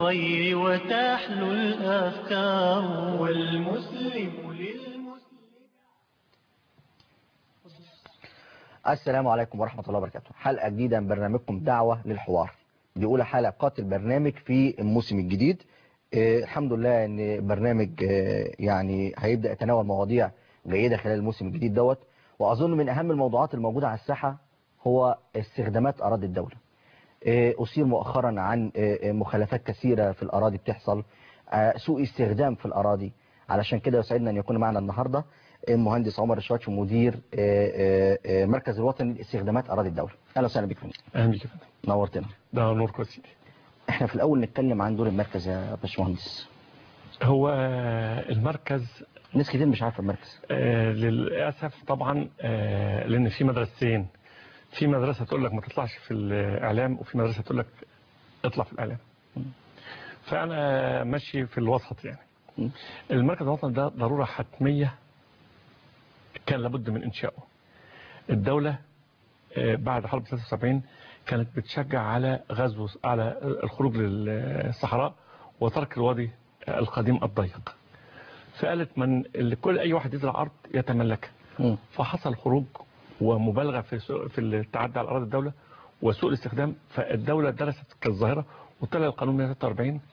الخير وتحلو الأفكار والمسلم للمسلم السلام عليكم ورحمة الله وبركاته حلقة جديدة من برنامجكم دعوة للحوار دي أولى حلقات البرنامج في الموسم الجديد آه الحمد لله ان برنامج آه يعني هيبدأ يتناول مواضيع جيدة خلال الموسم الجديد دوت وأظن من أهم الموضوعات الموجودة على الساحة هو استخدامات أراضي الدولة آه أثير مؤخرا عن آه مخالفات كثيرة في الأراضي بتحصل آه سوء استخدام في الأراضي علشان كده يسعدنا أن يكون معنا النهاردة المهندس عمر الشواتش مدير مركز الوطني لاستخدامات أراضي الدولة أهلا وسهلا بك فندم اهلا بك يا فندم نورتنا ده نور كويس سيدي احنا في الأول نتكلم عن دور المركز يا باشمهندس هو المركز ناس كتير مش عارفة المركز آه للاسف طبعا آه لان في مدرستين في مدرسه تقول لك ما تطلعش في الاعلام وفي مدرسه تقول لك اطلع في الاعلام فانا ماشي في الوسط يعني م. المركز الوطني ده ضروره حتميه كان لابد من انشائه الدوله آه بعد حرب 73 كانت بتشجع على غزو على الخروج للصحراء وترك الوادي القديم الضيق فقالت من اللي كل اي واحد يزرع ارض يتملكها م. فحصل خروج ومبالغه في سوء- في التعدي على اراضي الدوله وسوء الاستخدام فالدوله درست كالظاهره وطلع القانون 143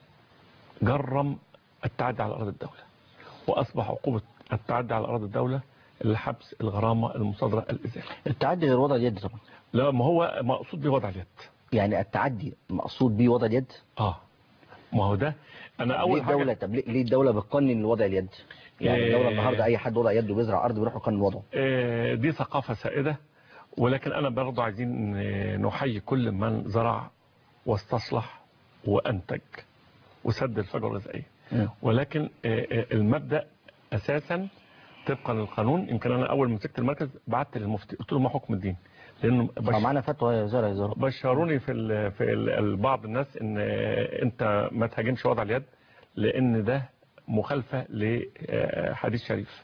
جرم التعدي على اراضي الدوله واصبح عقوبه التعدي على اراضي الدوله الحبس الغرامه المصادره الازاله التعدي غير وضع اليد طبعا لا ما هو مقصود بيه وضع اليد يعني التعدي مقصود بيه وضع اليد اه ما هو ده انا ليه اول الدولة حاجه طب ليه ليه الدولة بتقنن وضع اليد يعني إيه. الدولة النهاردة أي حد وضع يده بيزرع أرض بيروح يقنن وضعه آه، دي ثقافه سائده ولكن انا برضه عايزين آه، نحيي كل من زرع واستصلح وانتج وسد الفجوه الغذائيه م. ولكن آه، آه، المبدا اساسا طبقا للقانون يمكن انا اول ما مسكت المركز بعت للمفتي قلت له ما حكم الدين لانه آه، بش... معانا فتوى يا زرع يا زرع بشروني في ال في ال بعض الناس ان آه، انت ما تهاجمش وضع اليد لان ده مخالفه لحديث شريف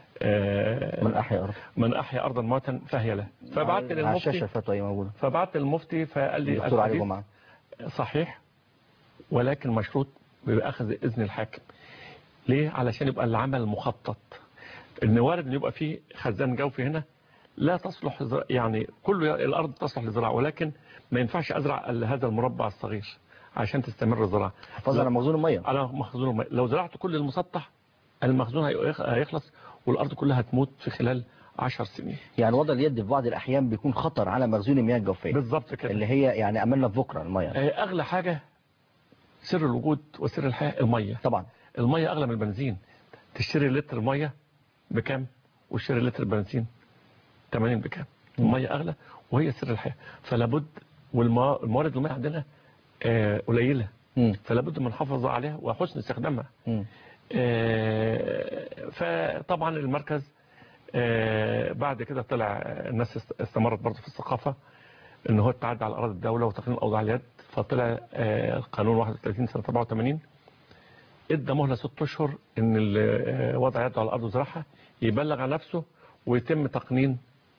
آه، من أحيا أرض من احيا ارضا موتا فهي له فبعت على الشاشة للمفتي الفتوى هي موجودة فبعت للمفتي فقال لي الدكتور علي الحديث جمعة صحيح ولكن مشروط بأخذ إذن الحاكم ليه؟ علشان يبقى العمل مخطط إن وارد إن يبقى فيه خزان جوفي هنا لا تصلح زر- يعني كل الأرض تصلح للزراعة ولكن ما ينفعش أزرع إلا هذا المربع الصغير عشان تستمر الزراعة حفاظا على مخزون المية على مخزون الماء لو زرعت كل المسطح المخزون هيخ- هيخلص والأرض كلها هتموت في خلال عشر سنين يعني وضع اليد في بعض الأحيان بيكون خطر على مخزون المياه الجوفية بالظبط كده اللي هي يعني أملنا في بكرة المية آه، أغلى حاجة سر الوجود وسر الحياة المية طبعا المية أغلى من البنزين تشتري لتر مية بكام وتشتري لتر بنزين 80 بكام المية أغلى وهي سر الحياة فلا بد والموارد المياه عندنا آه، قليلة مم. فلا بد من الحفاظ عليها وحسن استخدامها مم. آه، فطبعا المركز آه، بعد كده طلع الناس است- استمرت برضه في الثقافة ان هو التعدي على اراضي الدولة وتقنين اوضاع اليد فطلع آه، قانون 31 سنة 87 ادى مهلة ست اشهر ان اللي آه، وضع يده على الارض وزرعها يبلغ عن نفسه ويتم تقنين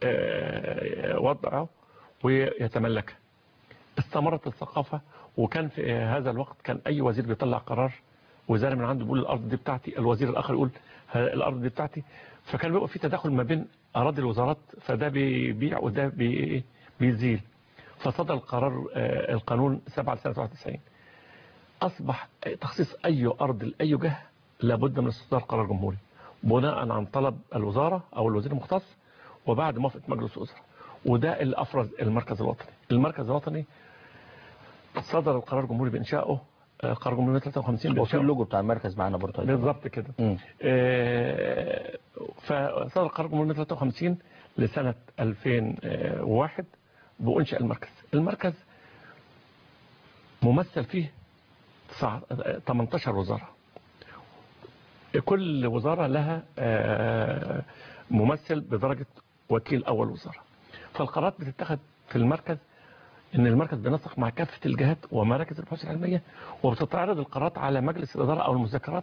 آه، وضعه ويتملكها استمرت الثقافة وكان في هذا الوقت كان أي وزير بيطلع قرار وزارة من عنده بيقول الأرض دي بتاعتي الوزير الآخر يقول ها- الأرض دي بتاعتي فكان بيبقى في تداخل ما بين أراضي الوزارات فده بيبيع وده بي بيزيل فصدر القرار آه، القانون 7 سنة 91 أصبح تخصيص أي أرض لأي جهة لابد من استصدار قرار جمهوري بناء عن طلب الوزارة أو الوزير المختص وبعد موافقة مجلس الوزراء وده اللي أفرز المركز الوطني المركز الوطني صدر القرار الجمهوري بإنشائه آه، قرار جمهوري 53 وفي بإنشائه اللوجو بتاع المركز معانا برضه بالظبط كده مم. آه، فصدر قرار جمهورية 53 لسنة 2001 بأنشأ المركز المركز ممثل فيه تسعة- 18 وزارة كل وزارة لها آه، ممثل بدرجة وكيل أول وزارة فالقرارات بتتخذ في المركز ان المركز بينسق مع كافة الجهات ومراكز البحوث العلمية وبتتعرض القرارات على مجلس الإدارة أو المذكرات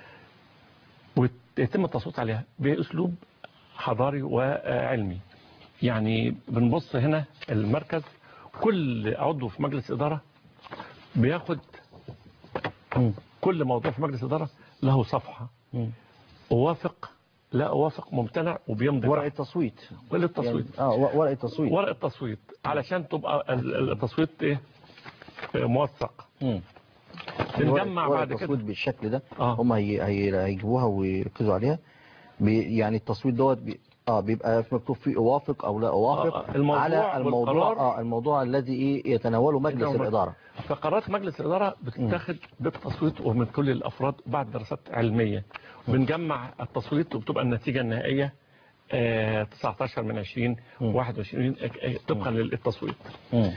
ويتم التصويت عليها بأسلوب حضاري وعلمي يعني بنبص هنا المركز كل عضو في مجلس إدارة بياخد مم. كل موضوع في مجلس الإدارة له صفحة مم. أوافق لا أوافق ممتنع وبيمضي ورقة تحت. تصويت ورقة تصويت يعني اه و- ورقة تصويت ورقة تصويت علشان تبقى ال- ال- التصويت ايه آه، موثق مم. بنجمع ورقة بعد التصويت كده بالشكل ده اه هم هي... هي... هيجيبوها ويركزوا عليها بي... يعني التصويت دوت بي... اه بيبقى مكتوب فيه اوافق او لا اوافق آه، الموضوع على الموضوع والقرار. اه الموضوع الذي ايه يتناوله مجلس يتناول- الاداره فقرارات مجلس الإدارة بتتاخد بالتصويت ومن كل الأفراد بعد دراسات علمية بنجمع التصويت وبتبقى النتيجة النهائية آه، 19 من 20 مم. 21 آه، آه، طبقا للتصويت مم.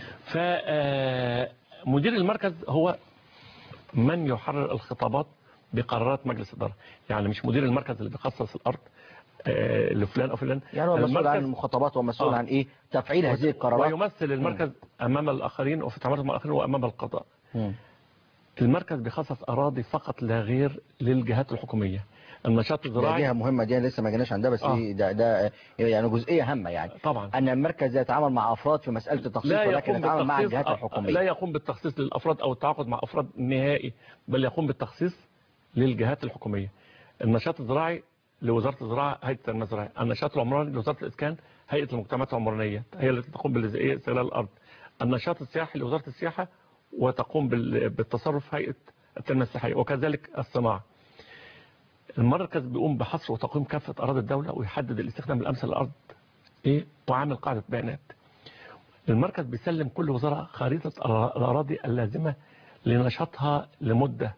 فمدير المركز هو من يحرر الخطابات بقرارات مجلس الإدارة يعني مش مدير المركز اللي بيخصص الأرض آه، لفلان أو فلان يعني هو مسؤول عن المركز- المخاطبات ومسؤول آه. عن ايه تفعيل هذه القرارات ويمثل المركز أمام الآخرين وفي تعاملات مع الآخرين وأمام القضاء مم. المركز بيخصص أراضي فقط لا غير للجهات الحكومية النشاط ده الزراعي جهه مهمه دي لسه ما جيناش عندها بس آه. إيه ده ده يعني جزئيه هامه يعني طبعا ان المركز يتعامل مع افراد في مساله التخصيص لا ولكن يقوم يتعامل مع بالتخصيص الجهات آه، الحكوميه لا يقوم بالتخصيص للأفراد أو التعاقد مع أفراد نهائي بل يقوم بالتخصيص للجهات الحكومية النشاط الزراعي لوزارة الزراعة هيئة التنمية الزراعية النشاط العمراني لوزارة الإسكان هيئة المجتمعات العمرانية هي التي تقوم بالاستغلال الأرض النشاط السياحي لوزارة السياحة وتقوم بال- بالتصرف هيئة التنمية السياحية وكذلك الصناعة المركز بيقوم بحصر وتقويم كافة أراضي الدولة ويحدد الاستخدام الأمثل للأرض إيه وعامل قاعدة بيانات المركز بيسلم كل وزارة خريطة الأرا- الأراضي اللازمة لنشاطها لمدة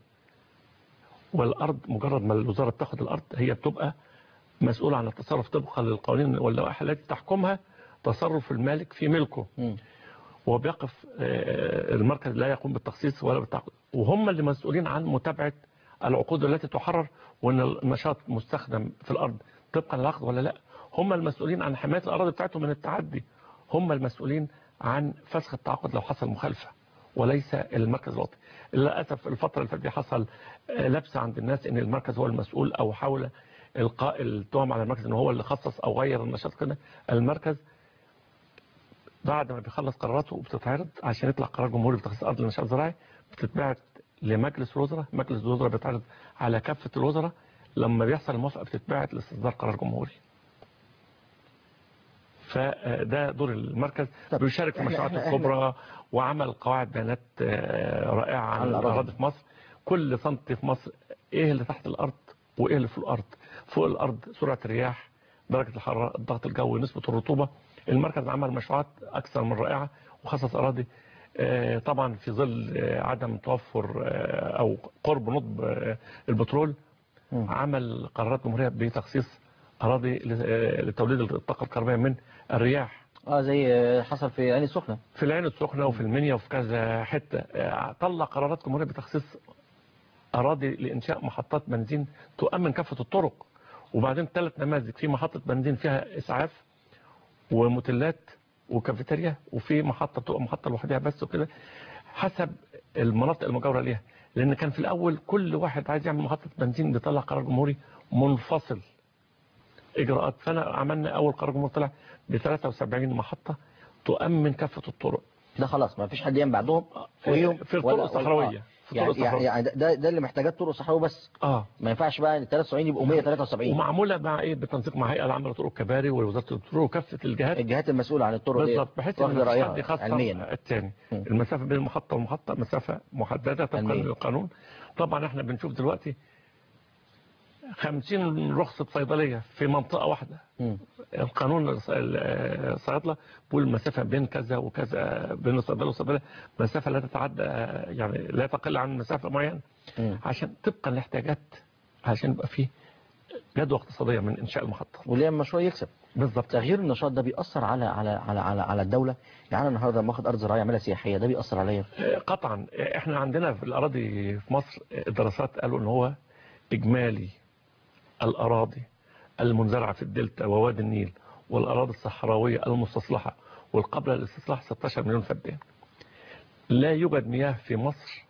والأرض مجرد ما الوزارة بتاخد الأرض هي بتبقى مسؤولة عن التصرف طبقا للقوانين واللوائح التي تحكمها تصرف المالك في ملكه مم. وبيقف آه، المركز لا يقوم بالتخصيص ولا بالتعقيد وهم اللي مسؤولين عن متابعة العقود التي تحرر وان النشاط مستخدم في الارض طبقا للعقد ولا لا هم المسؤولين عن حماية الاراضي بتاعتهم من التعدي هم المسؤولين عن فسخ التعاقد لو حصل مخالفة وليس المركز الوطني للاسف الفترة اللي فاتت دي حصل آه، لبس عند الناس ان المركز هو المسؤول او حاول القاء التهم على المركز ان هو اللي خصص او غير النشاط كده المركز بعد ما بيخلص قراراته وبتتعرض عشان يطلع قرار جمهوري بتخصيص ارض للنشاط الزراعي بتتبعت لمجلس الوزراء مجلس الوزراء بيتعرض على كافة الوزراء لما بيحصل الموافقة بتتبعت لاصدار قرار جمهوري فده دور المركز طب بيشارك في إحنا- المشروعات إحنا- الكبرى وعمل قواعد بيانات آه، رائعة عن عن الأراضي. الأراضي في مصر كل سنتي في مصر ايه اللي تحت الأرض وايه اللي فوق الأرض فوق الأرض سرعة الرياح درجة الحرارة الضغط الجوي نسبة الرطوبة المركز عمل مشروعات أكثر من رائعة وخصص أراضي آه، طبعا في ظل آه، عدم توفر آه، أو قرب نضب آه، البترول مم. عمل قرارات جمهورية بتخصيص أراضي ل- آه، لتوليد الطاقة الكهربائية من الرياح اه زي آه، حصل في عين السخنه في العين السخنة وفي المنيا وفي كذا حتة آه، طلع قرارات جمهورية بتخصيص أراضي لإنشاء محطات بنزين تؤمن كافة الطرق وبعدين ثلاث نماذج في محطة بنزين فيها إسعاف وموتيلات وكافيتيريا وفي محطة تبقى محطة لوحدها بس وكده حسب المناطق المجاورة ليها لأن كان في الأول كل واحد عايز يعمل محطة بنزين بيطلع قرار جمهوري منفصل إجراءات فأنا عملنا أول قرار جمهوري طلع ب 73 محطة تؤمن كافة الطرق ده خلاص ما فيش حد يعمل بعدهم فوقيهم في الطرق ولا- الصحراوية آه. في الطرق يعني الصحراوية يعني ده ده اللي محتاجات طرق صحراوي بس اه ما ينفعش بقى ال 73 يبقوا 173 ومعمولة مع ايه بالتنسيق مع هيئة العامة لطرق الكباري ووزارة الطرق وكافة الجهات الجهات المسؤوله عن الطرق دي بالظبط بحيث ان واخده مفيش حد رايها يخسر علميا الثاني م. المسافة بين المحطة والمحطة مسافة محددة طبقا علميا. للقانون طبعا احنا بنشوف دلوقتي 50 رخصة صيدلية في منطقة واحدة مم. القانون الص- الصيادلة بيقول المسافة بين كذا وكذا بين الصيدلة والصيدلة مسافة لا تتعدى يعني لا تقل عن مسافة معينة مم. عشان طبقا لاحتياجات عشان يبقى فيه جدوى اقتصادية من إنشاء المحطة وليه المشروع يكسب بالظبط تغيير النشاط ده بيأثر على على على على, على الدولة يعني أنا النهارده لما اخد أرض زراعية أعملها سياحية ده بيأثر عليا قطعا احنا عندنا في الأراضي في مصر الدراسات قالوا ان هو إجمالي الأراضي المنزرعة في الدلتا ووادي النيل والأراضي الصحراوية المستصلحة والقابلة للاستصلاح 16 مليون فدان لا يوجد مياه في مصر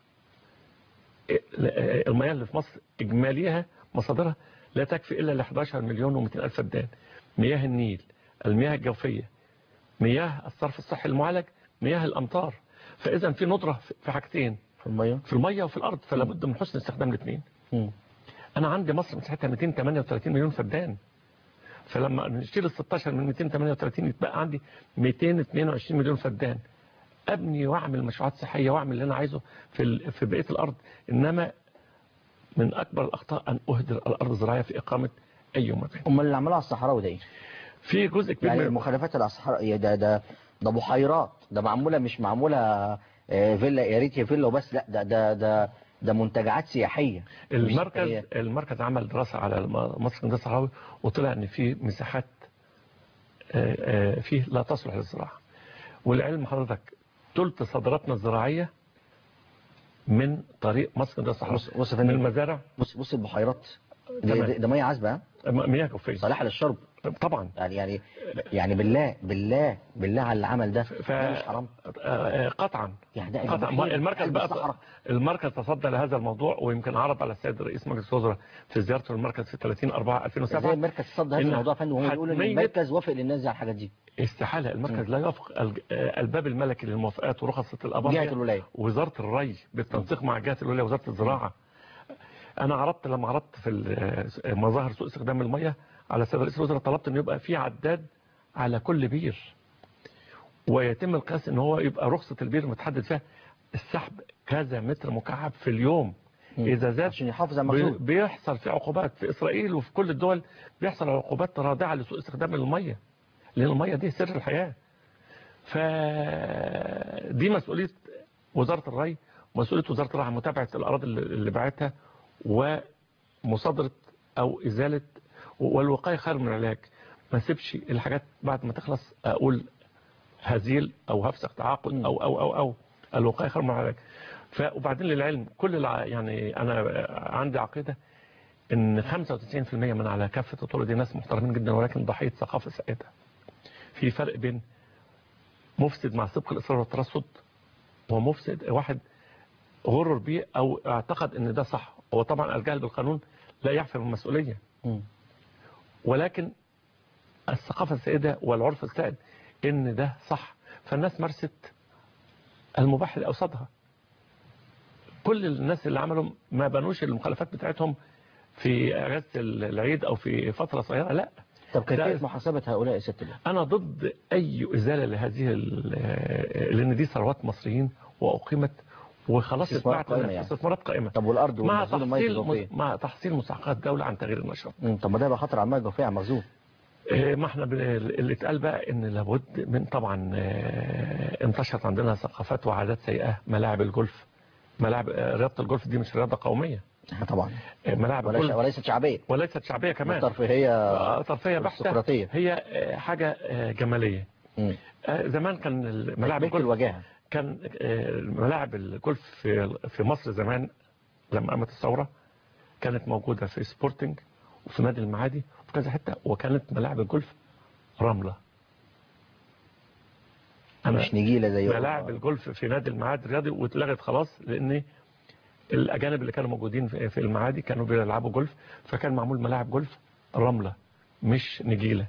المياه اللي في مصر إجماليها مصادرها لا تكفي إلا ل 11 مليون و200 ألف فدان مياه النيل المياه الجوفية مياه الصرف الصحي المعالج مياه الأمطار فإذا في ندرة في حاجتين في الميه في الميه وفي الارض فلا بد من حسن استخدام الاثنين مم. انا عندي مصر مساحتها 238 مليون فدان فلما نشيل ال 16 من 238 يتبقى عندي 222 مليون فدان ابني واعمل مشروعات صحيه واعمل اللي انا عايزه في ال- في بقيه الارض انما من اكبر الاخطاء ان اهدر الارض الزراعيه في اقامه اي مكان امال اللي عملوها على الصحراوي ده ايه في جزء كبير يعني من المخالفات اللي على الصحراء إيه ده ده ده بحيرات ده معموله مش معموله آه، فيلا يا ريت هي فيلا وبس لا ده ده ده ده منتجعات سياحيه المركز مش- المركز عمل دراسة على الم- مصر الهندسة الصحراوي وطلع ان في مساحات آه، آه، فيه لا تصلح للزراعة والعلم حضرتك ثلث صادراتنا الزراعية من طريق مصر الهندسة الصحراوي بص بص يا من فندم المزارع بص بص البحيرات ده, تمام. ده, ده ميه عذبه ها؟ م- مياه جوفية صالحه للشرب طبعا يعني يعني يعني بالله بالله بالله على اللي عمل ده ف... ده مش حرام آه، آه، قطعا يعني ده قطعا بحيرة ما- المركز قلب بقى الصحراء. المركز تصدى لهذا الموضوع ويمكن عرض على السيد رئيس مجلس الوزراء في زيارته المركز في 30 4 ازاي 2007 المركز صد هذا إن الموضوع يا فندم وهو بيقول ان حتمية- المركز وافق للناس دي على الحاجات دي استحالة المركز لا يوافق الج- آه، الباب الملكي للموافقات ورخصة الأباضية جهه الولايه وزارة الري بالتنسيق مع جهة الولاية وزارة الزراعة أنا عرضت لما عرضت في ال- مظاهر سوء استخدام المية على السيد رئيس الوزراء طلبت أن يبقى في عداد على كل بير ويتم القياس أن هو يبقى رخصة البير متحدد فيها السحب كذا متر مكعب في اليوم مم. إذا زاد عشان يحافظ على بي- المخزون بيحصل في عقوبات في إسرائيل وفي كل الدول بيحصل عقوبات رادعة لسوء استخدام المية لأن المية دي سر الحياة فدي مسؤولية وزارة الري مسؤولية وزارة الري عن متابعة الأراضي اللي اللي باعتها ومصادرة أو إزالة والوقاية خير من العلاج ما سيبش الحاجات بعد ما تخلص أقول هزيل أو هفسخ تعاقد أو أو أو أو الوقاية خير من العلاج ف وبعدين للعلم كل الع... يعني أنا عندي عقيدة ان 95% من على كافة الطرق دي ناس محترمين جدا ولكن ضحية ثقافة سائدة في فرق بين مفسد مع سبق الإصرار والترصد ومفسد واحد غرر بيه أو اعتقد ان ده صح هو طبعا الجهل بالقانون لا يعفي من المسؤولية مم. ولكن الثقافة السائدة والعرف السائد ان ده صح فالناس مارست المباح اللي قصادها كل الناس اللي عملوا ما بنوش المخالفات بتاعتهم في اجازه العيد او في فتره صغيره لا طب كيفيه ده- محاسبه هؤلاء الست دي انا ضد اي ازاله لهذه ال- لان دي ثروات مصريين واقيمت وخلاص استثمارات اتباعت قائمة يعني. استثمارات قائمه طب والارض مع والمخزون الميه تحصيل الجوفيه مع تحصيل مستحقات الدوله عن تغيير النشاط مم. طب ما ده يبقى خطر على الميه الجوفيه على المخزون إيه، ما احنا بن- اللي اتقال بقى ان لابد من طبعا آه، انتشرت عندنا ثقافات وعادات سيئه ملاعب الجولف ملاعب آه، رياضه الجولف دي مش رياضه قوميه طبعا آه، ملاعب ولا الجولف وليست شعبيه وليست شعبيه كمان ترفيهيه آه، ترفيه بحته أرستقراطية. هي آه، حاجه آه، جماليه مم. آه، زمان كان ملاعب تكملة الجولف الوجاهه كان آه، ملاعب الجولف في في مصر زمان لما قامت الثوره كانت موجوده في سبورتنج وفي نادي المعادي وفي كذا حته وكانت ملاعب الجولف رمله أنا مش نجيله زي ملاعب الجولف في نادي المعادي الرياضي واتلغت خلاص لان الاجانب اللي كانوا موجودين في في المعادي كانوا بيلعبوا جولف فكان معمول ملاعب جولف رمله مش نجيله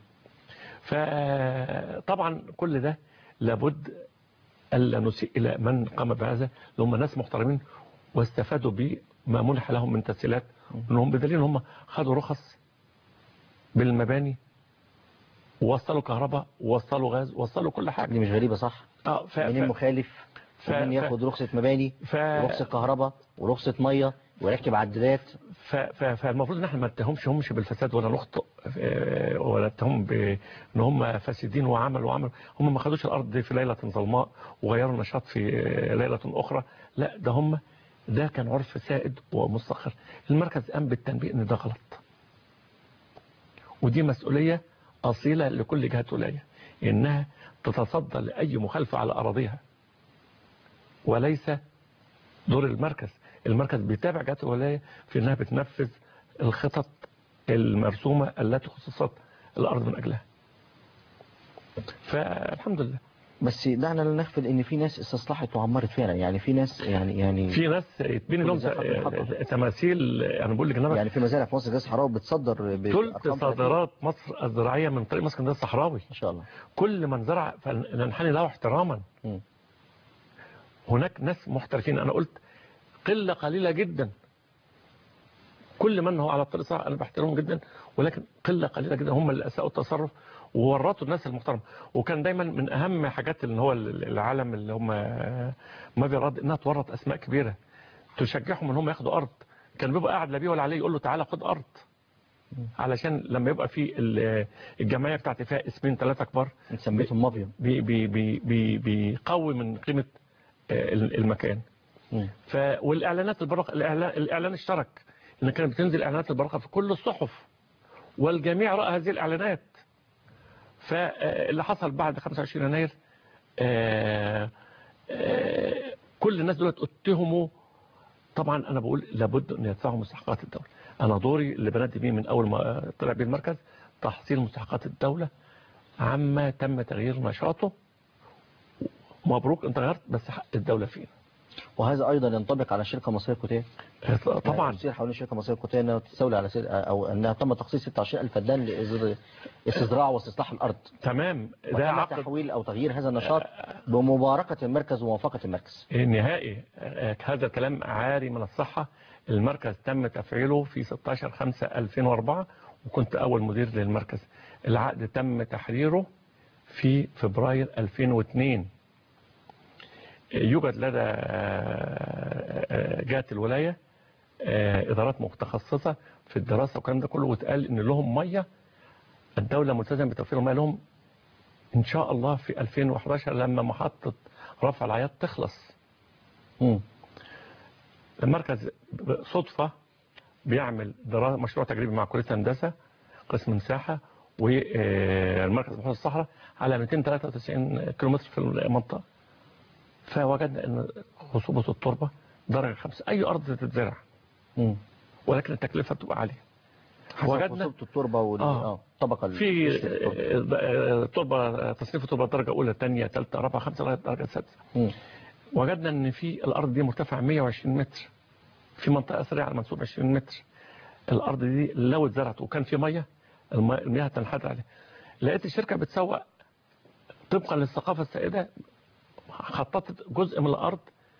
فطبعا كل ده لابد الا نسيء الى من قام بهذا اللي هم ناس محترمين واستفادوا بما منح لهم من تسهيلات انهم بدليل ان هم خدوا رخص بالمباني ووصلوا كهرباء ووصلوا غاز ووصلوا كل حاجه دي مش غريبه صح اه ف... مين ف... مخالف ف- ومين ف- ياخد رخصه مباني ف... ورخصه كهرباء ورخصه ميه ويركب عدادات ف... ف... فالمفروض ان احنا ما نتهمش همش بالفساد ولا نخطئ آه، ولا نتهم بان هم فاسدين وعملوا وعملوا هم ما خدوش الارض دي في ليله ظلماء وغيروا النشاط في آه، ليله اخرى لا ده هم ده كان عرف سائد ومستقر المركز قام بالتنبيه ان ده غلط ودي مسؤوليه اصيله لكل جهات ولايه انها تتصدى لاي مخالفه على اراضيها وليس دور المركز المركز بيتابع جهات الولاية في انها بتنفذ الخطط المرسومة التي خصصت الارض من اجلها فالحمد لله بس دعنا لا نغفل ان في ناس استصلحت وعمرت فعلا يعني في ناس يعني يعني في ناس يتبني لهم كل ده خط محطة. تماثيل انا بقول لك ان انا يعني في مزارع في مصر جاز حراره بتصدر ثلث بأرقام صادرات مصر الزراعية من طريق مسكن الصحراوي ما شاء الله كل من زرع فننحني له احتراما مم. هناك ناس محترفين انا قلت قلة قليلة جدا كل من هو على الطريق صح انا بحترمهم جدا ولكن قلة قليلة جدا هم اللي اساءوا التصرف وورطوا الناس المحترمه وكان دايما من اهم حاجات اللي هو العالم اللي هم ما بيرد انها تورط اسماء كبيره تشجعهم ان هم ياخدوا ارض كان بيبقى قاعد لا بيه ولا عليه يقول له تعالى خد ارض علشان لما يبقى في ال- الجمعيه بتاعتي فيها اسمين ثلاثه كبار سميتهم مافيا بي بي بي بي بيقوي من قيمه آه، المكان مم. ف والاعلانات البرقه الاعلان الاعلان اشترك ان كانت بتنزل اعلانات البرقه في كل الصحف والجميع راى هذه الاعلانات فاللي حصل بعد 25 يناير آه، آه، كل الناس دول اتهموا طبعا انا بقول لابد ان يدفعوا مستحقات الدوله انا دوري اللي بنادي بيه من اول ما طلع بيه المركز تحصيل مستحقات الدوله عما تم تغيير نشاطه مبروك انت غيرت بس حق الدوله فيه وهذا ايضا ينطبق على الشركه المصريه للكوتيه طبعا تصير حوالين الشركه المصريه للكوتيه انها تستولي على سير او انها تم تخصيص 26000 فدان لاستزراع واستصلاح الارض تمام ده وتم عقد تحويل او تغيير هذا النشاط بمباركه المركز وموافقه المركز نهائي آه، هذا الكلام عاري من الصحة المركز تم تفعيله في 16 5 2004 وكنت أول مدير للمركز العقد تم تحريره في فبراير 2002 يوجد لدى آه، آه، جهة الولاية آه، إدارات متخصصة في الدراسة والكلام ده كله واتقال إن لهم مية الدولة ملتزمة بتوفير المية لهم إن شاء الله في 2011 لما محطة رفع العياط تخلص مم. المركز صدفة بيعمل دراسة مشروع تجريبي مع كلية هندسة قسم مساحة والمركز محافظة الصحراء على 293 كيلومتر في المنطقة فوجدنا ان خصوبة التربة درجة خمسة أي أرض تتزرع مم. ولكن التكلفة بتبقى عالية حسب وجدنا خصوبة التربه وال آه. اه الطبقه ال- في التربة. آه، تربة تصنيف التربة درجة أولى ثانية ثالثة رابعة خمسة لغاية درجة سادسة مم. وجدنا ان في الارض دي مرتفعه 120 متر في منطقه سريعه على منسوب 20 متر الارض دي لو اتزرعت وكان في ميه الم- المياه تنحدر عليها لقيت الشركه بتسوق طبقا للثقافه السائده خططت جزء من الارض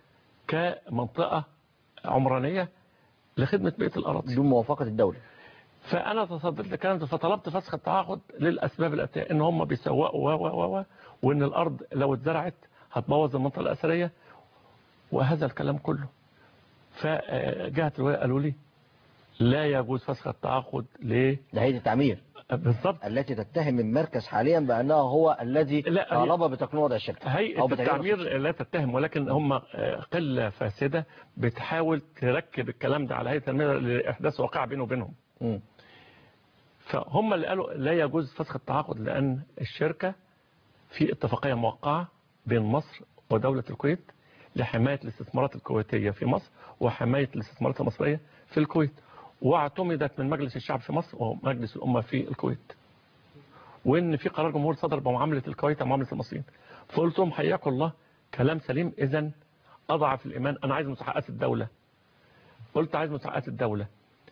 كمنطقه عمرانيه لخدمه بيئه الاراضي بدون موافقه الدوله فانا تصدرت الكلام ده فطلبت فسخ التعاقد للاسباب الاتيه ان هم بيسوقوا و و و وان الارض لو اتزرعت هتبوظ المنطقه الاثريه وهذا الكلام كله فجهه الولايه قالوا لي لا يجوز فسخ التعاقد ليه ده هيئه التعمير بالضبط التي تتهم المركز حاليا بانه هو الذي لا، هي- طالب بتقنين وضع الشركه هيئه أو بتغيير التعمير الخصوصية. لا تتهم ولكن هم قله فاسده بتحاول تركب الكلام ده على هيئه التنميه لاحداث واقع بينه وبينهم مم. فهم اللي قالوا لا يجوز فسخ التعاقد لأن الشركة في اتفاقية موقعة بين مصر ودولة الكويت لحماية الاستثمارات الكويتية في مصر وحماية الاستثمارات المصرية في الكويت واعتمدت من مجلس الشعب في مصر ومجلس الأمة في الكويت وإن في قرار جمهور صدر بمعاملة الكويت معاملة المصريين فقلت لهم حياكم الله كلام سليم إذا أضعف الإيمان أنا عايز مستحقات الدولة قلت عايز مستحقات الدولة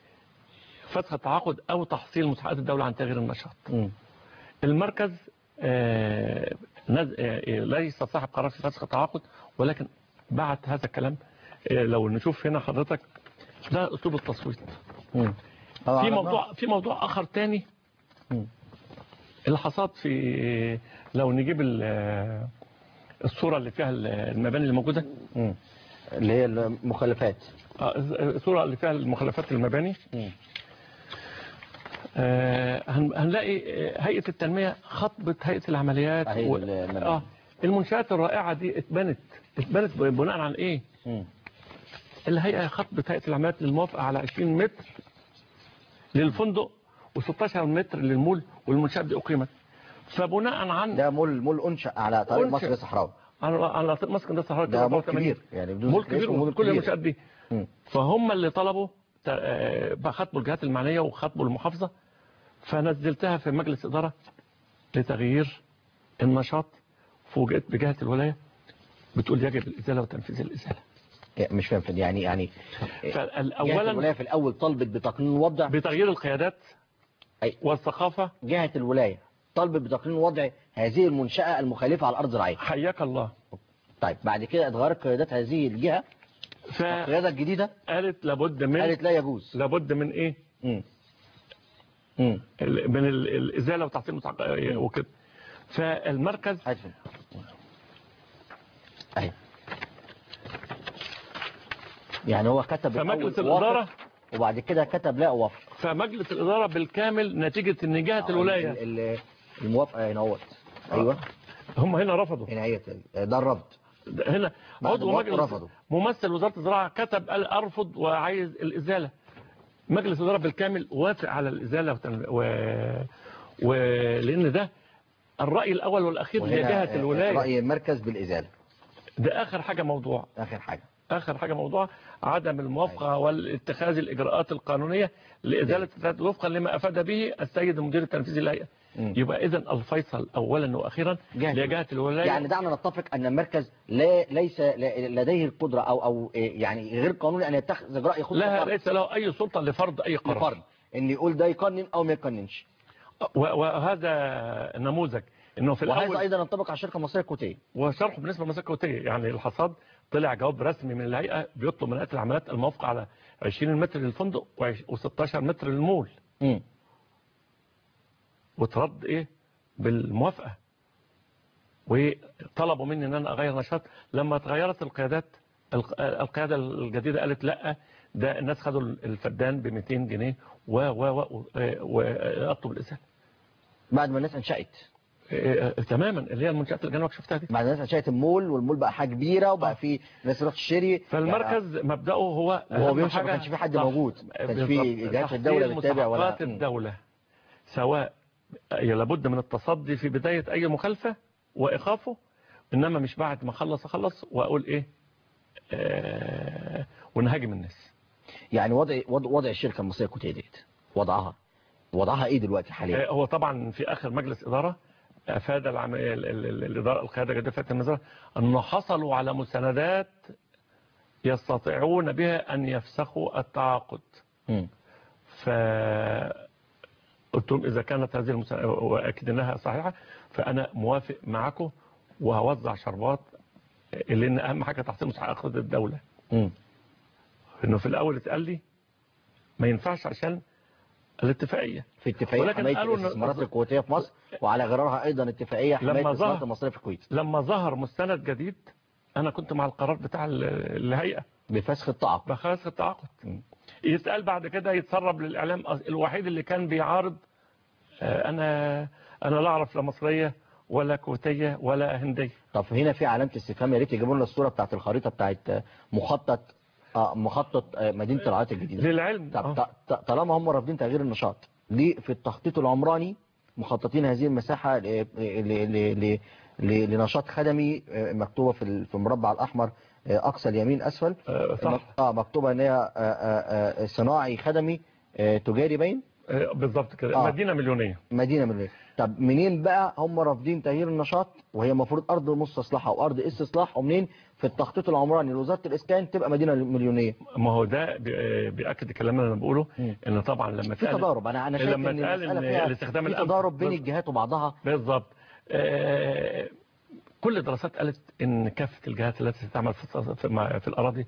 فسخ التعاقد أو تحصيل مستحقات الدولة عن تغيير النشاط مم. المركز آه، نز- آه، ليس صاحب قرار في فسخ التعاقد ولكن بعت هذا الكلام آه، لو نشوف هنا حضرتك ده اسلوب التصويت مم. في عرضناه. موضوع في موضوع اخر تاني مم. الحصاد في لو نجيب ال- آه، الصوره اللي فيها المباني اللي موجوده مم. اللي هي المخلفات آه، الصوره اللي فيها المخلفات المباني مم. آه، هن- هنلاقي آه، هيئة التنمية خطبت هيئة العمليات هيئة و... المباني. آه المنشآت الرائعة دي اتبنت اتبنت بناء عن ايه مم. الهيئة خطبت هيئة العمليات للموافقة على 20 متر للفندق و16 متر للمول والمنشآت دي أقيمت فبناء عن ده مول مول انشا على طريق أنشأ. مصر الصحراوي على على طريق مسكن ده صحراء ده مول 84. كبير يعني بدون مول ذكر اسمه، كبير مول وكل كبير. المنشآت دي مم. فهم اللي طلبوا ت- آه، بقى خطبوا الجهات المعنية وخطبوا المحافظة فنزلتها في مجلس إدارة لتغيير النشاط فوجئت بجهة الولاية بتقول يجب الإزالة وتنفيذ الإزالة يعني مش فاهم يعني يعني جهة فأولا الولاية في الأول طلبت بتقنين وضع بتغيير القيادات أي. والثقافة جهة الولاية طلبت بتقنين وضع هذه المنشأة المخالفة على الأرض الزراعية حياك الله طيب بعد كده اتغيرت قيادات هذه الجهة القياده الجديده فقالت لابد من قالت لا يجوز لابد من ايه مم. مم. ال- من ال- الازاله وتحصيل المتعق- وكده فالمركز هات فين. اهي يعني هو كتب فمجلس الأول الإدارة- وافق، وبعد كده كتب لا اوافق فمجلس الاداره بالكامل نتيجه ان جهه الولايه ال- ال- الموافقه هنا اهوت ايوه هم هنا رفضوا هنا هي ده الرفض هنا بعد عضو الموافقة مجلس رفضوا. ممثل وزاره الزراعه كتب قال ارفض وعايز الازاله مجلس الاداره بالكامل وافق على الازاله وتن... و... ولان ده الراي الاول والاخير وهنا لجهه آه، الولايه راي المركز بالازاله ده اخر حاجه موضوع اخر حاجه اخر حاجه موضوع عدم الموافقه والاتخاذ الاجراءات القانونيه لازاله الفساد وفقا لما افاد به السيد المدير التنفيذي للهيئه مم. يبقى اذا الفيصل اولا واخيرا جهة لجهه الولايه يعني دعنا نتفق ان المركز لا ليس ل- لديه القدره او او إيه يعني غير قانوني ان يتخذ اجراء يخص لا فرد ليس له اي سلطه لفرض اي قرار لفرد ان يقول ده يقنن او ما يقننش و- وهذا نموذج انه في وهذا الاول ايضا ينطبق على الشركه المصريه الكويتيه وشرحه بالنسبه للمساكه الكويتيه يعني الحصاد طلع جواب رسمي من الهيئه بيطلب من هيئه العمليات الموافقه على 20 متر للفندق و16 متر للمول امم وترد ايه بالموافقه وطلبوا مني ان انا اغير نشاط لما اتغيرت القيادات الق- القياده الجديده قالت لا ده الناس خدوا الفدان ب 200 جنيه و و و واطلب الازاله بعد ما الناس انشأت إيه، تماما اللي هي المنشات اللي جنبك شفتها دي بعد ما الناس انشأت المول والمول بقى حاجه كبيره وبقى في ناس تروح تشتري فالمركز مبدأه هو وهو أهم بيمشي ما حاجة كانش في حد صح. موجود. ما كانش في بالظبط. جهات في الدولة تحصيل بتتابع ولا- مستحقات مم. الدولة سواء لابد من التصدي في بداية أي مخالفة وإيقافه إنما مش بعد ما أخلص أخلص وأقول إيه آه ونهاجم الناس يعني وضع وضع, وضع الشركه المصريه الكويتيه ديت وضعها وضعها ايه دلوقتي حاليا آه، هو طبعا في آخر مجلس إدارة أفاد العم... ال- ال- ال- الإدارة القيادة الجديدة في النظام أنه حصلوا على مساندات يستطيعون بها أن يفسخوا التعاقد مم. ف قلت لهم إذا كانت هذه المسا... وأكد أنها صحيحة فأنا موافق معكم وهوزع شربات لأن أهم حاجة تحصيل مستحقات الدولة مم. إنه في الأول اتقال لي ما ينفعش عشان الاتفاقية في اتفاقيه ولكن حمايه قالوا إن- الاستثمارات الكويتيه في مصر وعلى غرارها ايضا اتفاقيه حمايه لما الاستثمارات ظهر- المصريه في الكويت لما ظهر مستند جديد أنا كنت مع القرار بتاع ال- الهيئة بفسخ التعاقد بخلاص التعاقد مم. يتقال بعد كده يتسرب للإعلام أص- الوحيد اللي كان بيعارض آه، أنا أنا لا أعرف لا مصرية ولا كويتية ولا هندية طب هنا في علامه استفهام يا ريت يجيبوا لنا الصوره بتاعت الخريطه بتاعت آه، مخطط اه مخطط آه، مدينه العايات الجديده للعلم طب آه. ط- ط- طالما هم رافضين تغيير النشاط ليه في التخطيط العمراني مخططين هذه المساحة ل- ل- ل- ل- ل- لنشاط خدمي آه، مكتوبة في ال- في المربع الأحمر آه، أقصى اليمين أسفل آه، صح اه مكتوبة إن هي آه، آه، آه، صناعي خدمي آه، تجاري باين آه، بالظبط كده آه. مدينة مليونية مدينة من طب منين بقى هم رافضين تغيير النشاط وهي المفروض أرض مستصلحة وأرض استصلاح ومنين في التخطيط العمراني لوزارة الإسكان تبقى مدينة مليونية ما هو ده بي- بيأكد الكلام اللي انا بقوله مم. ان طبعا لما في اتقال- تضارب أنا أنا شايف لما إن اتقال المسألة ان فيها الاستخدام في الأمثل- تضارب بين بال- الجهات وبعضها بالظبط آه، كل الدراسات قالت ان كافة الجهات التي تعمل في في مع- في الأراضي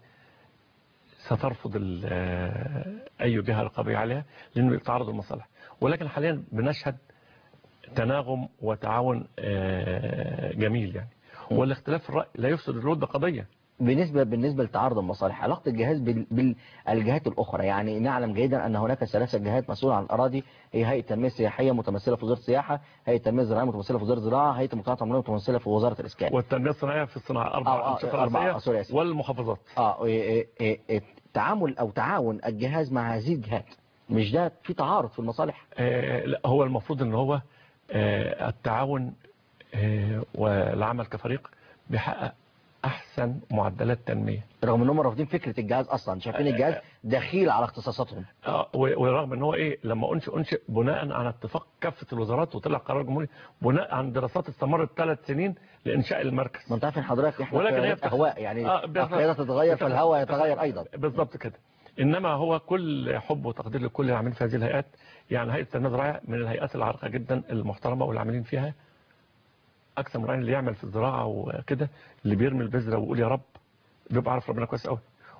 سترفض ال- آه، أي جهة رقابية عليها لأنه تعرض المصالح ولكن حاليا بنشهد تناغم وتعاون آه، جميل يعني والاختلاف في الرأي لا يفسد الود قضية بالنسبة بالنسبة لتعارض المصالح علاقة الجهاز بال- بالجهات الأخرى يعني نعلم جيدا أن هناك ثلاثة جهات مسؤولة عن الأراضي هي هيئة التنمية السياحية متمثلة في وزارة السياحة هيئة التنمية الزراعية متمثلة في وزارة الزراعة هيئة المجتمعات العمرانية متمثلة في وزارة الإسكان والتنمية الصناعية في الصناعة أربع آه، آه، أنشطة أربعة، رئيسية آه، سوري، آسف. والمحافظات اه إيه إيه إيه تعامل أو تعاون الجهاز مع هذه الجهات مش ده في تعارض في المصالح آه، لا هو المفروض ان هو آه، التعاون آه، والعمل كفريق بيحقق احسن معدلات تنميه رغم ان هم رافضين فكرة الجهاز أصلا شايفين الجهاز دخيل على اختصاصاتهم آه، و- ورغم ان هو ايه لما انشئ انشئ بناء على اتفاق كافه الوزارات وطلع قرار جمهوري بناء عن دراسات استمرت ثلاث سنين لانشاء المركز ما انت عارف إن حضرتك احنا ولكن هي قيادات بتخ- أهواء يعني آه، بالظبط. القيادة تتغير فالهواء يتغير أيضا بالظبط كده انما هو كل حب وتقدير لكل العاملين في هذه الهيئات يعني هيئه التنميه الزراعيه من الهيئات العريقه جدا المحترمه والعاملين فيها اكثر من رأي اللي يعمل في الزراعه وكده اللي بيرمي البذره ويقول يا رب بيبقى عارف ربنا كويس قوي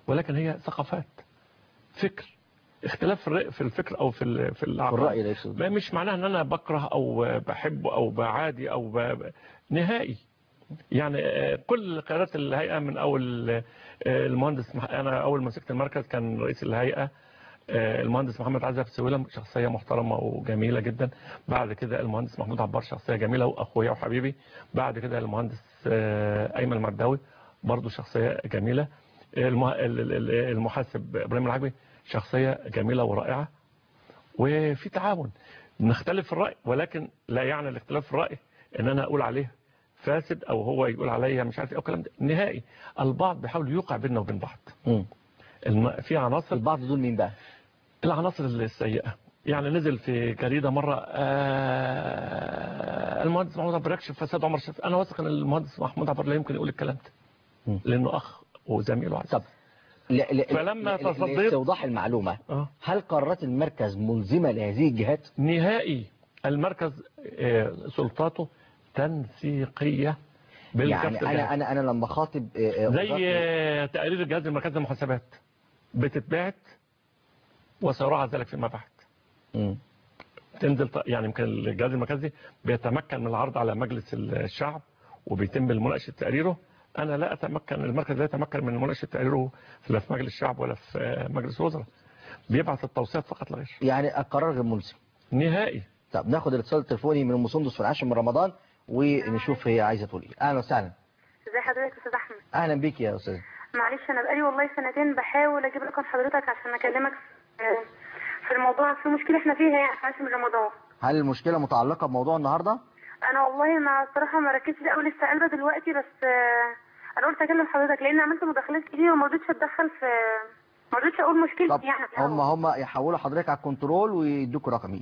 ولكن هي ثقافات فكر اختلاف في الرأي- في الفكر او في ال- في في العقائد الرأي لا يفسد ما مش معناها ان انا بكره او بحبه او بعادي او ب... ب- نهائي يعني آه، كل قيادات الهيئه من اول آه، المهندس مح- انا اول ما مسكت المركز كان رئيس الهيئه آه، المهندس محمد عزب سويلم شخصيه محترمه وجميله جدا بعد كده المهندس محمود عبار شخصيه جميله واخويا وحبيبي بعد كده المهندس آه، ايمن المرداوي برضه شخصيه جميله المه... ال- ال- ال- المحاسب ابراهيم العجبي شخصيه جميله ورائعه وفي تعاون نختلف في الرأي ولكن لا يعني الاختلاف في الرأي ان انا اقول عليه فاسد او هو يقول عليا مش عارف ايه او الكلام ده نهائي البعض بيحاول يوقع بيننا وبين بعض مم. الم... في عناصر البعض دول مين بقى العناصر السيئة يعني نزل في جريدة مرة آه المهندس محمود عبد يكشف فساد عمر شريف انا واثق ان المهندس محمود عبد لا يمكن يقول الكلام مم. ده لانه اخ وزميل وعزيز طب لا لا فلما لا- لا- تصديت- لاستوضاح المعلومة آه. هل قرارات المركز ملزمة لهذه الجهات نهائي المركز آه، سلطاته تنسيقية يعني بالكافة انا انا انا لما خاطب آه، آه، زي وزارة- آه، تقارير الجهاز المركزي للمحاسبات بتتبعت وسيراعى ذلك فيما بعد مم. تنزل ط- يعني يمكن الجهاز المركزي بيتمكن من العرض على مجلس الشعب وبيتم مناقشه تقريره انا لا اتمكن المركز لا يتمكن من مناقشه تقريره لا في مجلس الشعب ولا في آه، مجلس الوزراء بيبعث التوصيات فقط لا غير يعني القرار غير ملزم نهائي طب ناخد الاتصال التليفوني من ام سندس في العاشر من رمضان ونشوف هي عايزه تقول ايه اهلا وسهلا ازي حضرتك يا استاذ احمد اهلا بيك يا استاذ معلش انا بقالي والله سنتين بحاول اجيب رقم حضرتك عشان اكلمك في- في الموضوع في مشكله احنا فيها يعني في موسم رمضان هل المشكله متعلقه بموضوع النهارده انا والله ما الصراحه ما ركزتش قوي لسه قلبه دلوقتي بس آه، انا قلت اكلم حضرتك لان عملت مداخلات كتير وما رضيتش اتدخل في ما رضيتش اقول طب مشكلتي يعني في هم الأول. هم يحولوا حضرتك على الكنترول ويدوك رقمي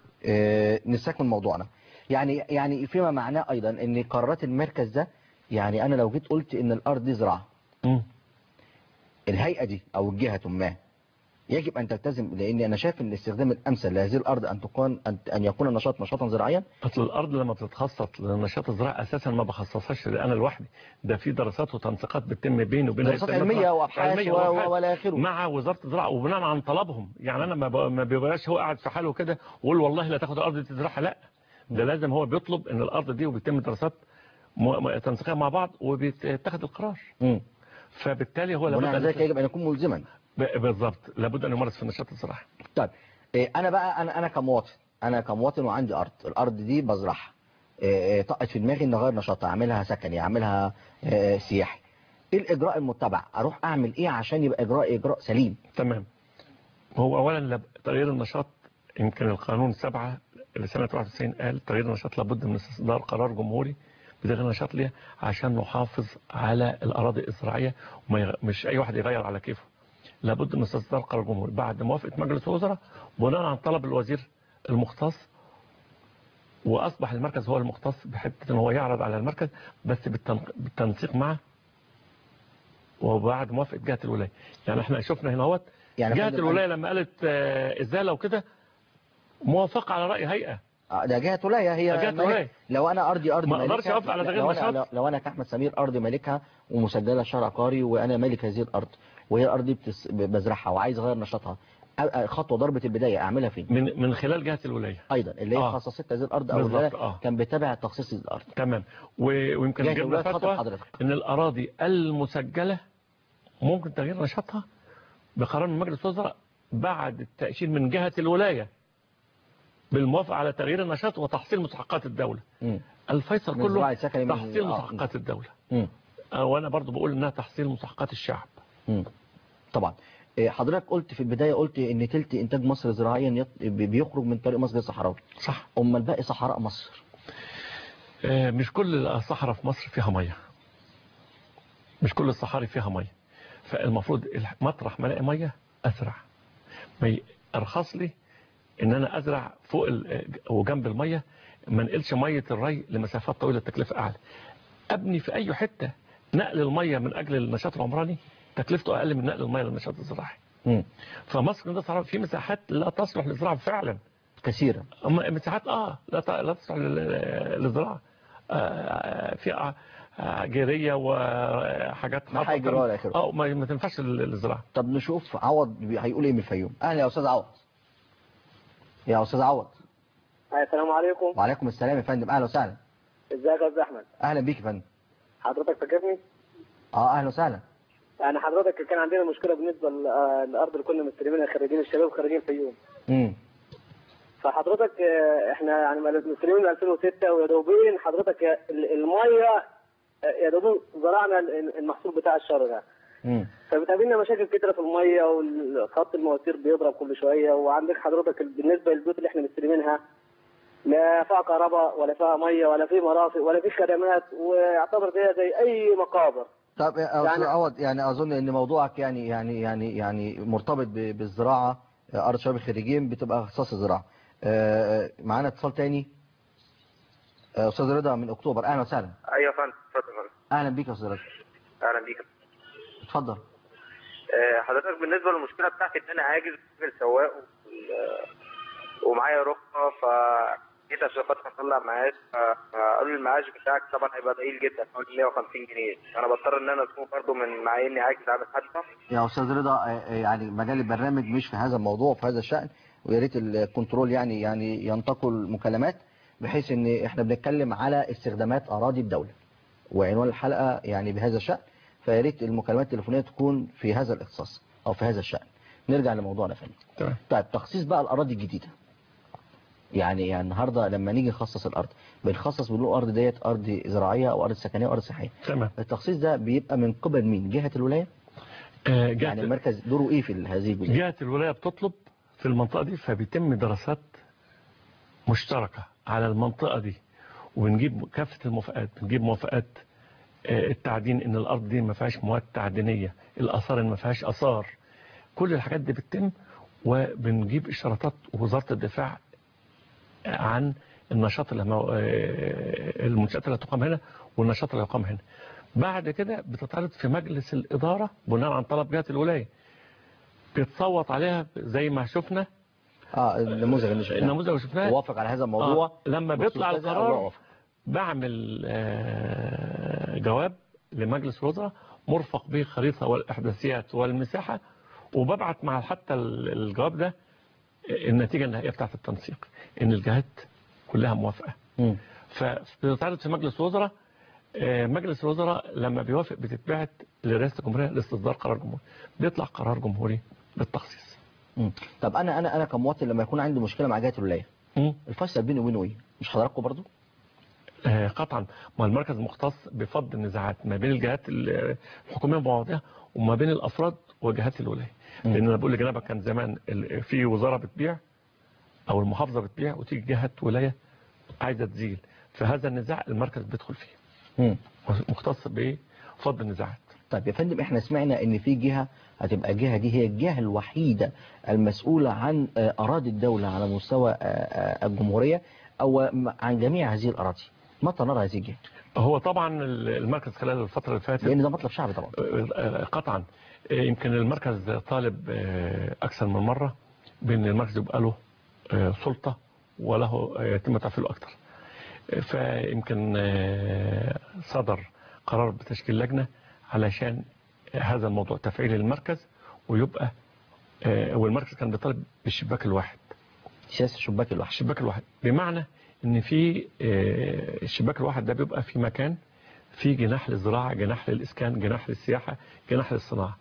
آه نستكمل موضوعنا يعني يعني فيما معناه ايضا ان قرارات المركز ده يعني انا لو جيت قلت ان الارض دي زراعه مم. الهيئه دي او الجهه ما يجب ان تلتزم لان انا شايف ان الاستخدام الامثل لهذه الارض ان تكون ان ان يكون النشاط نشاطا زراعيا اصل الارض لما بتتخصص للنشاط الزراعي اساسا ما بخصصهاش انا لوحدي ده في دراسات وتنسيقات بتتم بيني وبين دراسات هيئة علميه المزرعة. وابحاث علمية و- وأبحاث. و- والى اخره مع وزاره الزراعه وبناء عن طلبهم يعني انا ما ب- ما بيبقاش هو قاعد في حاله كده ويقول والله لا تاخد الارض دي تزرعها لا ده لازم هو بيطلب ان الارض دي وبيتم دراسات م- م- تنسيقيه مع بعض وبيتخذ القرار مم. فبالتالي هو لابد بناء على ذلك أن- يجب ان يكون ملزما ب- بالظبط لابد ان يمارس في النشاط الزراعي طيب إيه، انا بقى انا انا كمواطن انا كمواطن وعندي ارض الارض دي بزرعها إيه، إيه، طقت في دماغي ان اغير نشاطها اعملها سكني اعملها إيه، سياحي ايه الاجراء المتبع اروح اعمل ايه عشان يبقى اجراء اجراء سليم تمام هو اولا لاب- تغيير النشاط يمكن القانون سبعة لسنة 91 قال تغيير النشاط لابد من استصدار قرار جمهوري بتغيير النشاط ليه عشان نحافظ على الأراضي الزراعية وما يغ... مش أي واحد يغير على كيفه لابد من استصدار قرار جمهوري بعد موافقة مجلس الوزراء بناء عن طلب الوزير المختص وأصبح المركز هو المختص بحتة إن هو يعرض على المركز بس بالتن... بالتنسيق معه وبعد موافقة جهة الولاية يعني احنا شفنا هنا اهوت يعني جهة فندم، الولاية لما قالت آه، إزالة وكده موافقة على رأي هيئة آه، ده جهه ولايه هي جهة مالك- ولاية. لو انا ارضي ارض ما أقدرش مالكها- أوافق على تغيير لو أنا نشاط. لو- لو انا كاحمد سمير ارض مالكها ومسجله شهر عقاري وانا مالك هذه الارض وهي الارض دي بتس- بزرعها وعايز اغير نشاطها أ- أ- خطوه ضربه البدايه اعملها فين من من خلال جهة الولاية ايضا اللي هي آه. خصصت هذه الارض او بالظبط، الولاية آه. كان بتابع تخصيص الارض تمام و- ويمكن جهة جبنا الولاية اتفضل فتوى حضرتك إن الأراضي المسجلة ممكن تغيير نشاطها بقرار من مجلس الوزراء بعد التأشير من جهة الولاية بالموافقة على تغيير النشاط وتحصيل مستحقات الدولة مم. الفيصل من زراعة كله سكني من- تحصيل آه. مستحقات الدولة مم. آه، وأنا برضو بقول إنها تحصيل مستحقات الشعب مم. طبعا إيه، حضرتك قلت في البدايه قلت ان تلت انتاج مصر زراعيا يط- بي- بيخرج من طريق مصر الصحراوي صح امال باقي صحراء مصر آه، مش كل الصحراء في مصر فيها مية مش كل الصحاري فيها مية فالمفروض الح- مطرح ما الاقي مية أزرع ما ي- أرخص لي إن أنا أزرع فوق ال- وجنب المية ما نقلش مية الري لمسافات طويلة التكلفة أعلى أبني في أي حتة نقل المية من أجل النشاط العمراني تكلفته أقل من نقل المية للنشاط الزراعي مم. فمصر ده صحراء في مساحات لا تصلح للزراعة فعلا كثيرا أما مساحات اه لا ت- لا تصلح لل- للزراعه آه، في ع- آه، جيريه وحاجات ما هيجرى ولا آخره. اه ما ما تنفعش للزراعه طب نشوف عوض بي- هيقول ايه من الفيوم اهلا يا استاذ عوض يا استاذ عوض السلام عليكم وعليكم السلام يا فندم اهلا وسهلا ازيك يا استاذ احمد اهلا بيك يا فندم حضرتك فاكرني اه اهلا وسهلا يعني حضرتك كان عندنا مشكله بالنسبه ل- آه، للارض اللي كنا مستلمينها خريجين الشباب خريجين الفيوم امم فحضرتك آه، احنا يعني مستلمين من 2006 ويا دوبين حضرتك ال- الميه آه، يا دوبين زرعنا ال- المحصول بتاع الشهر ده امم فبتقابلنا مشاكل كتيرة في الميه والخط المواسير بيضرب كل شويه وعندك حضرتك ال- بالنسبه للبيوت اللي احنا مستلمينها لا فيها كهرباء ولا فيها ميه ولا في مرافق ولا في خدمات ويعتبر زي زي اي مقابر طب يا استاذ يعني- عوض يعني اظن ان موضوعك يعني يعني يعني يعني مرتبط ب- بالزراعه آه، ارض شباب الخريجين بتبقى اختصاص الزراعه آه، آه، معانا اتصال تاني آه، استاذ رضا من اكتوبر اهلا وسهلا ايوه يا فندم اتفضل يا فندم اهلا بيك يا استاذ رضا اهلا بيك اتفضل آه، حضرتك بالنسبه للمشكله بتاعتي ان انا عاجز غير سواق وال- ومعايا رخصه ف جيت عشان خاطر اطلع معاش ف- فقالوا لي المعاش بتاعك طبعا هيبقى ضئيل جدا حوالي 150 جنيه انا بضطر ان انا اسوق برضه من مع اني عاجز اعمل حادثه يا استاذ رضا آه، آه، يعني مجال البرنامج مش في هذا الموضوع في هذا الشأن ويا ريت الكنترول يعني يعني ينتقل المكالمات بحيث ان احنا بنتكلم على استخدامات اراضي الدولة وعنوان الحلقة يعني بهذا الشأن فيا ريت المكالمات التليفونية تكون في هذا الاختصاص او في هذا الشأن نرجع لموضوعنا يا فندم تمام طيب تخصيص بقى الاراضي الجديدة يعني يعني النهارده لما نيجي نخصص الارض بنخصص بنقول الارض ديت ارض زراعيه او ارض سكنيه او ارض صحيه تمام التخصيص ده بيبقى من قبل مين جهه الولايه آه، يعني جهه المركز دوره ايه في هذه الجزئيه جهه الولايه بتطلب في المنطقه دي فبيتم دراسات مشتركه على المنطقه دي ونجيب كافه الموافقات بنجيب موافقات آه، التعدين ان الارض دي ما فيهاش مواد تعدينيه الاثار اللي ما فيهاش اثار كل الحاجات دي بتتم وبنجيب اشارات وزاره الدفاع عن النشاط اللي هم- آه، المنشات اللي هتقام هنا والنشاط اللي هيقام هنا بعد كده بتتعرض في مجلس الإدارة بناء عن طلب جهة الولاية بيتصوت عليها زي ما شفنا اه النموذج اللي شفناه النموذج اللي شفناه وافق على هذا الموضوع آه، لما بخصوص بيطلع كذا أو القرار وافق. بعمل آه، جواب لمجلس الوزراء مرفق به الخريطة والإحداثيات والمساحة وببعت مع حتى ال- الجواب ده النتيجة النهائية بتاعت التنسيق إن الجهات كلها موافقة مم. فبتتعرض في مجلس الوزراء آه، مجلس الوزراء لما بيوافق بتتبعت لرئاسة الجمهورية لاستصدار قرار جمهوري بيطلع قرار جمهوري بالتخصيص مم. طب انا انا انا كمواطن لما يكون عندي مشكله مع جهه الولايه مم. الفيصل بيني وبينه ايه مش حضراتكم برضو آه، قطعا ما المركز مختص بفض النزاعات ما بين الجهات ال- الحكوميه وبعضها وما بين الافراد وجهات الولايه مم. لان انا بقول لجنابك كان زمان ال- في وزاره بتبيع او المحافظه بتبيع وتيجي جهه ولايه عايزه تزيل فهذا النزاع المركز بيدخل فيه مم. مختص بفض النزاعات طيب يا فندم احنا سمعنا ان في جهه هتبقى الجهه دي هي الجهه الوحيده المسؤوله عن آه، اراضي الدوله على مستوى آه، آه، الجمهوريه او م- عن جميع هذه الاراضي متى نرى هذه الجهه هو طبعا ال- المركز خلال الفتره اللي فاتت لان ده مطلب شعبي طبعا آه، قطعا آه، يمكن المركز طالب آه، أكثر من مرة بأن المركز يبقى له آه، سلطة وله آه، يتم تفعيله أكثر آه، فيمكن آه، صدر قرار بتشكيل لجنة علشان هذا الموضوع تفعيل المركز ويبقى آه، والمركز كان بيطالب بالشباك الواحد سياسه الشباك الوحش الشباك الواحد بمعنى ان في آه، الشباك الواحد ده بيبقى في مكان في جناح للزراعة جناح للإسكان جناح للسياحة جناح للصناعة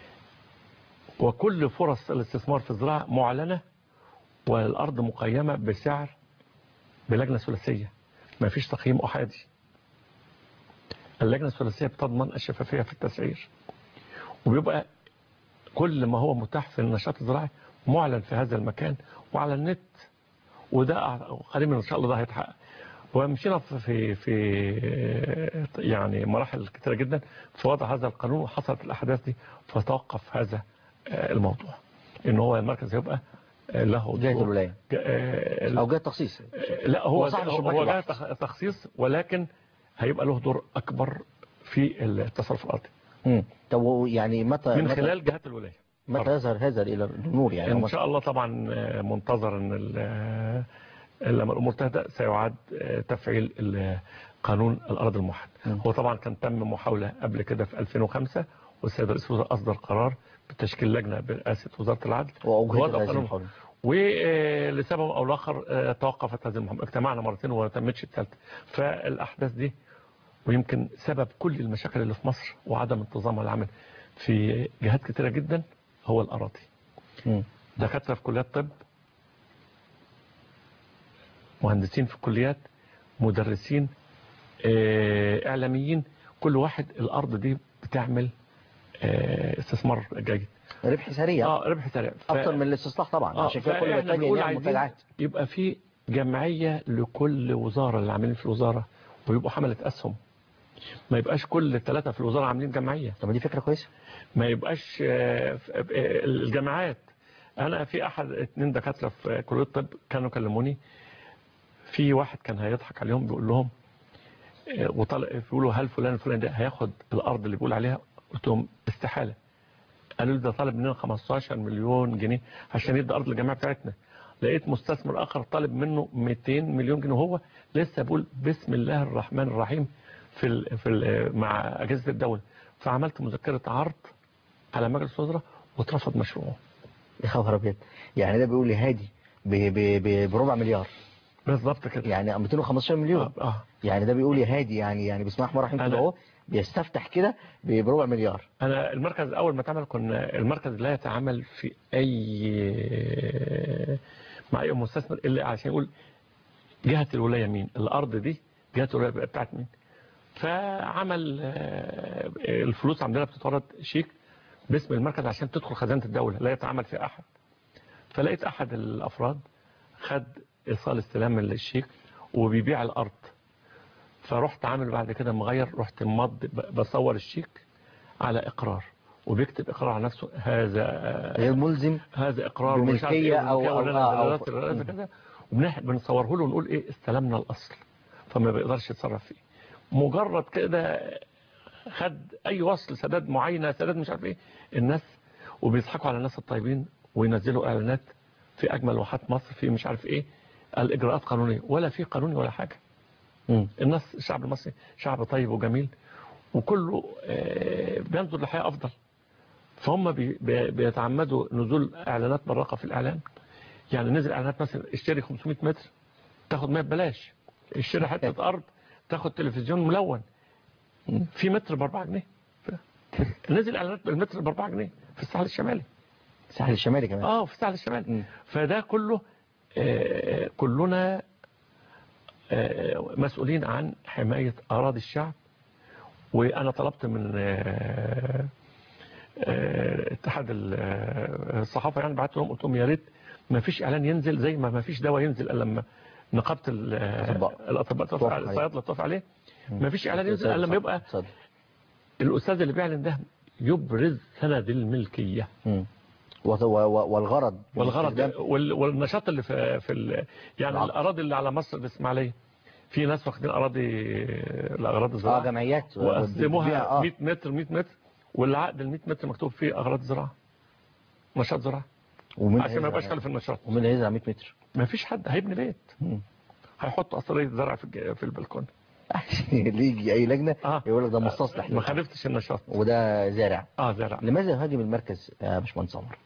وكل فرص الاستثمار في الزراعة معلنة والأرض مقيمة بسعر بلجنة ثلاثية ما فيش تقييم أحادي اللجنة الثلاثية بتضمن الشفافية في التسعير وبيبقى كل ما هو متاح في النشاط الزراعي معلن في هذا المكان وعلى النت وده قريبا ان شاء الله ده هيتحقق ومشينا في في يعني مراحل كثيره جدا في وضع هذا القانون وحصلت الاحداث دي فتوقف هذا الموضوع ان هو المركز هيبقى له جهه دور- الولايه آه، او جهه تخصيص لا هو هو صاحب الشباك هو جهه الواحد. تخ- تخصيص ولكن هيبقى له دور اكبر في التصرف الارضي مم. طب و- يعني متى من متى- خلال جهات الولايه متى يظهر هذا الى النور يعني ان متى- شاء الله طبعا آه، منتظر ان ال- آه، لما الامور تهدأ سيعاد آه، تفعيل ال- قانون الارض الموحد مم. هو طبعا كان تم محاوله قبل كده في 2005 والسيد رئيس الوزراء اصدر قرار بتشكيل لجنه برئاسه وزاره العدل وأوجهت ووضع هذه قانون المحاولة. ولسبب او لاخر آه، توقفت هذه المهمه اجتمعنا مرتين وما تمتش الثالثه فالاحداث دي ويمكن سبب كل المشاكل اللي في مصر وعدم انتظامها العمل في جهات كتيره جدا هو الاراضي مم. دكاتره في كليات طب مهندسين في الكليات مدرسين آه، اعلاميين كل واحد الارض دي بتعمل آه، استثمار جيد ربح سريع اه ربح سريع ف- اكتر من الاستصلاح طبعا آه، عشان كده كل فإحنا بيتجه بنقول الى عايزين منتجعات يبقى في جمعية لكل وزارة اللي عاملين في الوزارة ويبقوا حملة أسهم ما يبقاش كل الثلاثة في الوزارة عاملين جمعية طب ما دي فكره كويسه ما يبقاش آه، ف- آه، الجامعات أنا في أحد اتنين دكاترة في كلية الطب كانوا كلموني في واحد كان هيضحك عليهم بيقول لهم آه، وطلع بيقولوا هل فلان الفلاني ده هياخد الأرض اللي بيقول عليها قلت لهم استحالة قالوا لي ده طالب مننا 15 مليون جنيه عشان يدي أرض الجامعة بتاعتنا لقيت مستثمر آخر طالب منه 200 مليون جنيه وهو لسه بيقول بسم الله الرحمن الرحيم في ال في ال مع أجهزة الدولة فعملت مذكرة عرض على مجلس الوزراء واترفض مشروعه يا خبر ابيض يعني ده بيقول لي هادي ب- ب- ب- بربع مليار بالظبط كده يعني 215 مليون آه. آه. يعني ده بيقول لي هادي يعني يعني بسم الله الرحمن الرحيم كده أنا- اهو بيستفتح كده ب- بربع مليار أنا المركز أول ما اتعمل كنا المركز لا يتعامل في أي مع أي مستثمر إلا عشان يقول جهة الولاية مين الأرض دي جهة الولاية بتاعت مين فعمل آه، الفلوس عندنا بتتورد شيك باسم المركز عشان تدخل خزانة الدولة لا يتعامل في أحد فلقيت أحد الأفراد خد إيصال استلام للشيك وبيبيع الأرض فرحت عامل بعد كده مغير رحت مض بصور الشيك على إقرار وبيكتب إقرار على نفسه هذا غير ملزم هذا إقرار ومش عارف بملكية إيه أو- وملكية أو- ولنا آه، أو- دلالات الرئاسة كذا وبنصوره له ونقول إيه استلمنا الأصل فما بيقدرش يتصرف فيه مجرد كده خد أي وصل سداد معينة سداد مش عارف إيه الناس وبيضحكوا على الناس الطيبين وينزلوا إعلانات في أجمل واحات مصر في مش عارف إيه الإجراءات قانونية ولا في قانوني ولا حاجة مم. الناس الشعب المصري شعب طيب وجميل وكله آه، بينظر لحياة أفضل فهم بي- بي- بيتعمدوا نزول إعلانات براقة في الإعلان يعني نزل إعلانات مثلا اشتري 500 متر تاخد 100 ببلاش اشتري حتة أرض تاخد تلفزيون ملون في متر ب 4 جنيه نزل إعلانات بالمتر ب 4 جنيه في الساحل الشمالي الساحل الشمالي كمان اه في الساحل الشمالي مم. فده كله آه، كلنا آه، مسؤولين عن حماية أراضي الشعب وأنا طلبت من آه، آه، اتحاد ال- آه، الصحافة يعني بعت لهم قلت لهم يا ريت ما فيش إعلان ينزل زي ما ما فيش دواء ينزل إلا لما نقابة ال- آه، الأطباء. الأطباء توافق توافق عليه عليه. الصيادلة توافق عليه ما فيش إعلان ينزل إلا لما يبقى اتفضل. الأستاذ اللي بيعلن ده يبرز سند الملكية مم. وط- و- و- والغرض والغرض بالاستخدام- وال- والنشاط اللي في في ال- يعني العقد. الاراضي اللي على مصر الاسماعيليه في ناس واخدين اراضي الاغراض اه الزراعه جمعيات بتبيع، وقسموها اه 100 متر 100 متر والعقد ال 100 متر مكتوب فيه اغراض زراعه نشاط زراعه ومين عشان ما هيزرع- يبقاش خلف النشاط ومين هيزرع 100 متر ما فيش حد هيبني بيت مم. هيحط قصريه زرع في الج- في البلكونه اللي يجي اي لجنه اه يقول لك ده مستصلح ما خالفتش النشاط وده زارع اه زرع لماذا يهاجم المركز يا باشمهندس عمر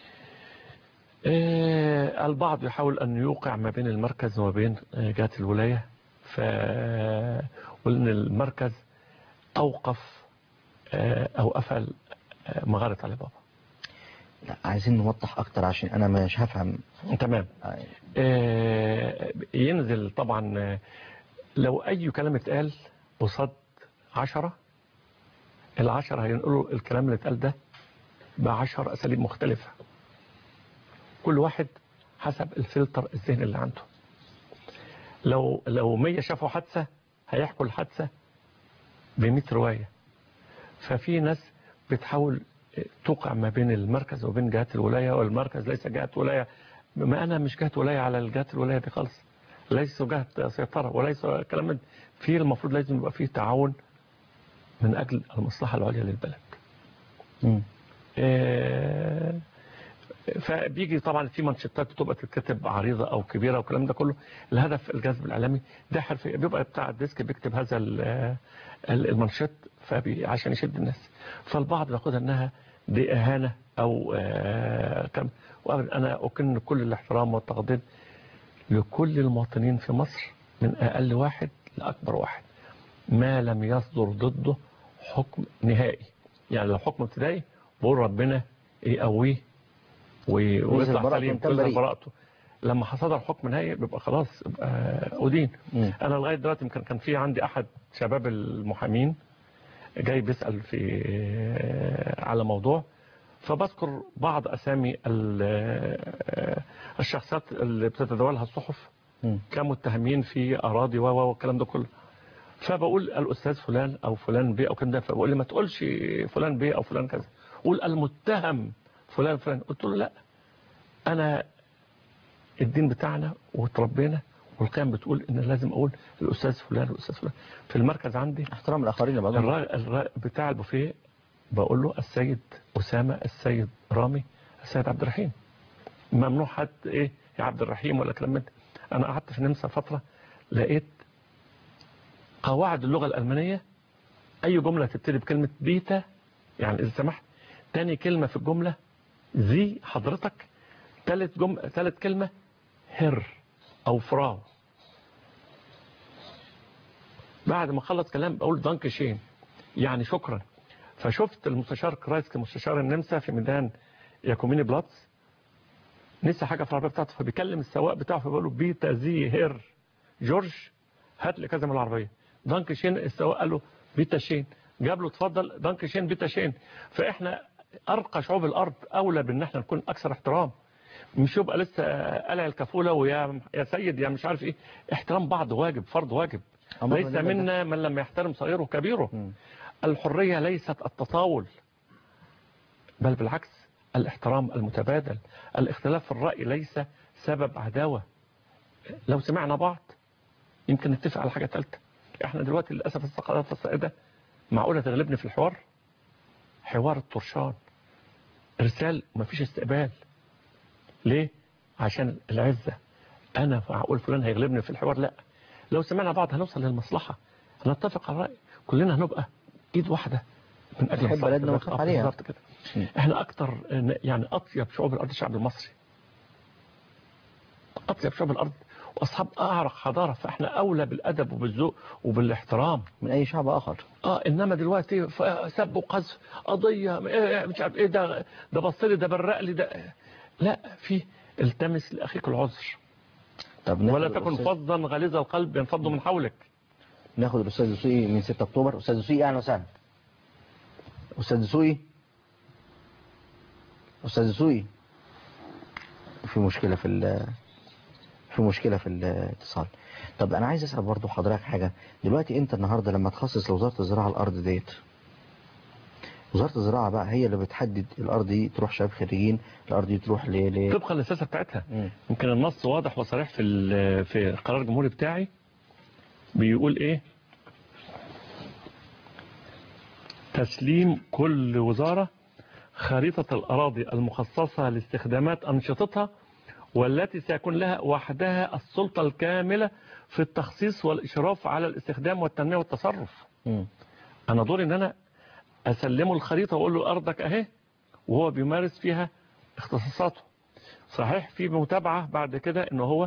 آه، البعض يحاول أن يوقع ما بين المركز وما بين آه، جهات الولاية ف وأن المركز أوقف آه، أو قفل آه، مغارة علي بابا لا عايزين نوضح اكتر عشان انا مش هفهم تمام آه، آه، ينزل طبعا آه، لو أي كلام اتقال قصاد عشرة العشرة هينقلوا الكلام اللي اتقال ده بعشر أساليب مختلفة كل واحد حسب الفلتر الذهني اللي عنده لو لو 100 شافوا حادثة هيحكوا الحادثة ب 100 رواية ففي ناس بتحاول توقع ما بين المركز وبين جهات الولاية والمركز ليس جهة ولاية ما أنا مش جهة ولاية على الجهات الولاية دي خالص ليس جهة سيطرة وليس كلام من- في المفروض لازم يبقى فيه تعاون من أجل المصلحة العليا للبلد مم. آه، فبيجي طبعا في منشطات بتبقى تتكتب عريضة او كبيرة والكلام ده كله الهدف الجذب الاعلامي ده حرفيا بيبقى بتاع الديسك بيكتب هذا ال- ال- المنشط فبي عشان يشد الناس فالبعض بياخدها انها دي اهانة او آه، كم وأبداً انا اكن كل الاحترام والتقدير لكل المواطنين في مصر من اقل واحد لاكبر واحد ما لم يصدر ضده حكم نهائي يعني لو حكم ابتدائي بقول ربنا يقويه وي- ويطلع براءته سليم وإن كان ويظهر بريء. براءته لما صدر حكم نهائي بيبقى خلاص يبقى أدين مم. أنا لغاية دلوقتي يمكن كان في عندي أحد شباب المحامين جاي بيسأل في على موضوع فبذكر بعض أسامي ال- الشخصيات اللي بتتداولها الصحف مم. كمتهمين في أراضي و و والكلام ده كله فبقول الأستاذ فلان أو فلان بيه أو كده فبقول لي ما تقولش فلان بيه أو فلان كذا قول المتهم فلان فلان قلت له لا أنا الدين بتاعنا وتربينا والقيم بتقول إن لازم أقول الأستاذ فلان الأستاذ فلان في المركز عندي احترام الاخرين يا بعضهم الرا... الرا... بتاع البوفيه بقول له السيد أسامة السيد رامي السيد عبد الرحيم ممنوع حد إيه يا عبد الرحيم ولا كلام من ده. أنا قعدت في النمسا فترة لقيت قواعد اللغة الألمانية أي جملة تبتدي بكلمة بيتا يعني إذا سمحت تاني كلمة في الجملة زي حضرتك تالت جم... تالت كلمة هر أو فراو بعد ما خلص كلام بقول دانك شين يعني شكرا فشفت المستشار كرايسك مستشار النمسا في ميدان ياكوميني بلاتس نسي حاجة في العربية بتاعته فبيكلم السواق بتاعه فبيقول له بيتا زي هير جورج هات لي كذا من العربية دانك شين السواق قال له بيتا شين جاب له اتفضل دانك شين بيتا شين فاحنا ارقى شعوب الارض اولى بان احنا نكون اكثر احترام مش يبقى لسه قلع الكفولة ويا يا سيد يا مش عارف ايه احترام بعض واجب فرض واجب أمر ليس بالله ده. منا من لم يحترم صغيره كبيره مم. الحرية ليست التطاول بل بالعكس الاحترام المتبادل الاختلاف في الرأي ليس سبب عداوة لو سمعنا بعض يمكن نتفق على حاجة ثالثة احنا دلوقتي للأسف الثقافة السائدة معقولة تغلبني في الحوار حوار الطرشان ارسال مفيش استقبال ليه عشان العزة انا معقول فلان هيغلبني في الحوار لا لو سمعنا بعض هنوصل للمصلحة هنتفق على الرأي كلنا هنبقى ايد واحدة من اجل نحب مصلحة بلدنا البلد. ونخاف آه، عليها. بالظبط كده م. احنا اكتر يعني اطيب شعوب الارض الشعب المصري اطيب شعوب الارض واصحاب اعرق حضاره فاحنا اولى بالادب وبالذوق وبالاحترام من اي شعب اخر اه انما دلوقتي ف- سب وقذف قضيه إيه مش عارف ايه ده ده بص لي ده برق لي ده لا في التمس لاخيك العذر طب ناخد ولا تكن الأستاذ- فظا غليظ القلب ينفض من حولك ناخد الاستاذ دسوقي من 6 اكتوبر استاذ دسوقي اهلا وسهلا استاذ دسوقي استاذ دسوقي في مشكله في ال في مشكله في الاتصال طب انا عايز اسال برضو حضرتك حاجه دلوقتي انت النهارده لما تخصص لوزاره الزراعه الارض ديت وزاره الزراعه بقى هي اللي بتحدد الارض دي تروح شباب خريجين الارض دي تروح ل ل- طبقا للسياسه بتاعتها مم. يمكن النص واضح وصريح في ال- في القرار الجمهوري بتاعي بيقول ايه تسليم كل وزارة خريطة الأراضي المخصصة لاستخدامات أنشطتها والتي سيكون لها وحدها السلطة الكاملة في التخصيص والإشراف على الاستخدام والتنمية والتصرف مم. أنا دوري إن أنا أسلمه الخريطة وأقول له أرضك أهي وهو بيمارس فيها اختصاصاته صحيح في متابعة بعد كده إنه هو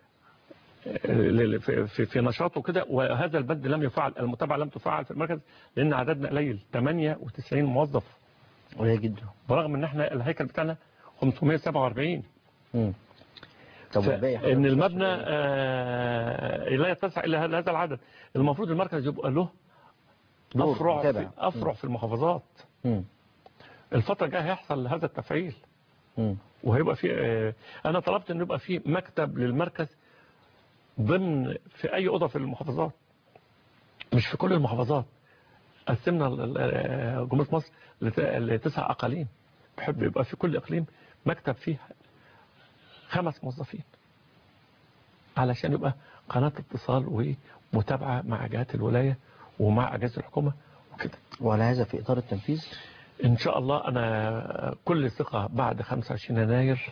في, في, في نشاطه كده وهذا البند لم يفعل المتابعة لم تفعل في المركز لأن عددنا قليل 98 موظف قليل جدا برغم إن احنا الهيكل بتاعنا 547 مم. طب والباقي حضرتك ان مش المبنى عارف آه لا يتسع الا هذا هذا العدد المفروض المركز يبقى له دور افرع متابع. في افرع في المحافظات مم. الفتره الجايه هيحصل هذا التفعيل مم. وهيبقى في آه انا طلبت ان يبقى في مكتب للمركز ضمن في اي اوضه في المحافظات مش في كل المحافظات قسمنا ال- ال- آه، جمهوريه مصر لت- لتسع اقاليم بحب يبقى في كل اقليم مكتب فيه خمس موظفين علشان يبقى قناة اتصال ومتابعة مع جهات الولاية ومع أجهزة الحكومة وكده وعلى هذا في إطار التنفيذ ان شاء الله انا كل ثقة بعد 25 يناير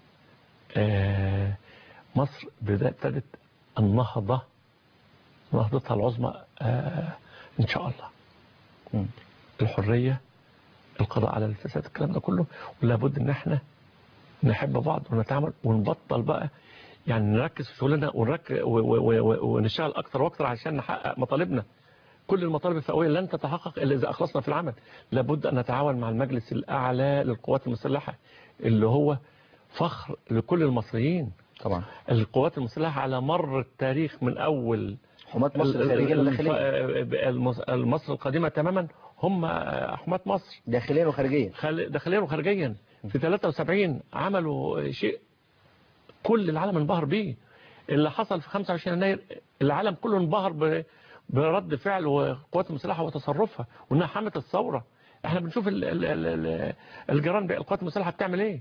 آه، مصر بدأت ابتدت النهضة نهضتها العظمى آه، ان شاء الله مم. الحرية القضاء على الفساد الكلام ده كله ولابد ان احنا نحب بعض ونتعامل ونبطل بقى يعني نركز في شغلنا ونركز و- و- و- ونشتغل اكتر واكتر عشان نحقق مطالبنا كل المطالب الفئويه لن تتحقق الا اذا اخلصنا في العمل لابد ان نتعاون مع المجلس الاعلى للقوات المسلحه اللي هو فخر لكل المصريين طبعا القوات المسلحه على مر التاريخ من اول حماة مصر الخارجية والداخلية المص- المصر القديمه تماما هم حماة مصر داخليا وخارجيا خل- داخليا وخارجيا في 73 عملوا شيء كل العالم انبهر بيه اللي حصل في 25 يناير العالم كله انبهر ب- برد فعل وقوات المسلحه وتصرفها وانها حمت الثوره احنا بنشوف ال- ال- ال- ال- الجيران بقى القوات المسلحه بتعمل ايه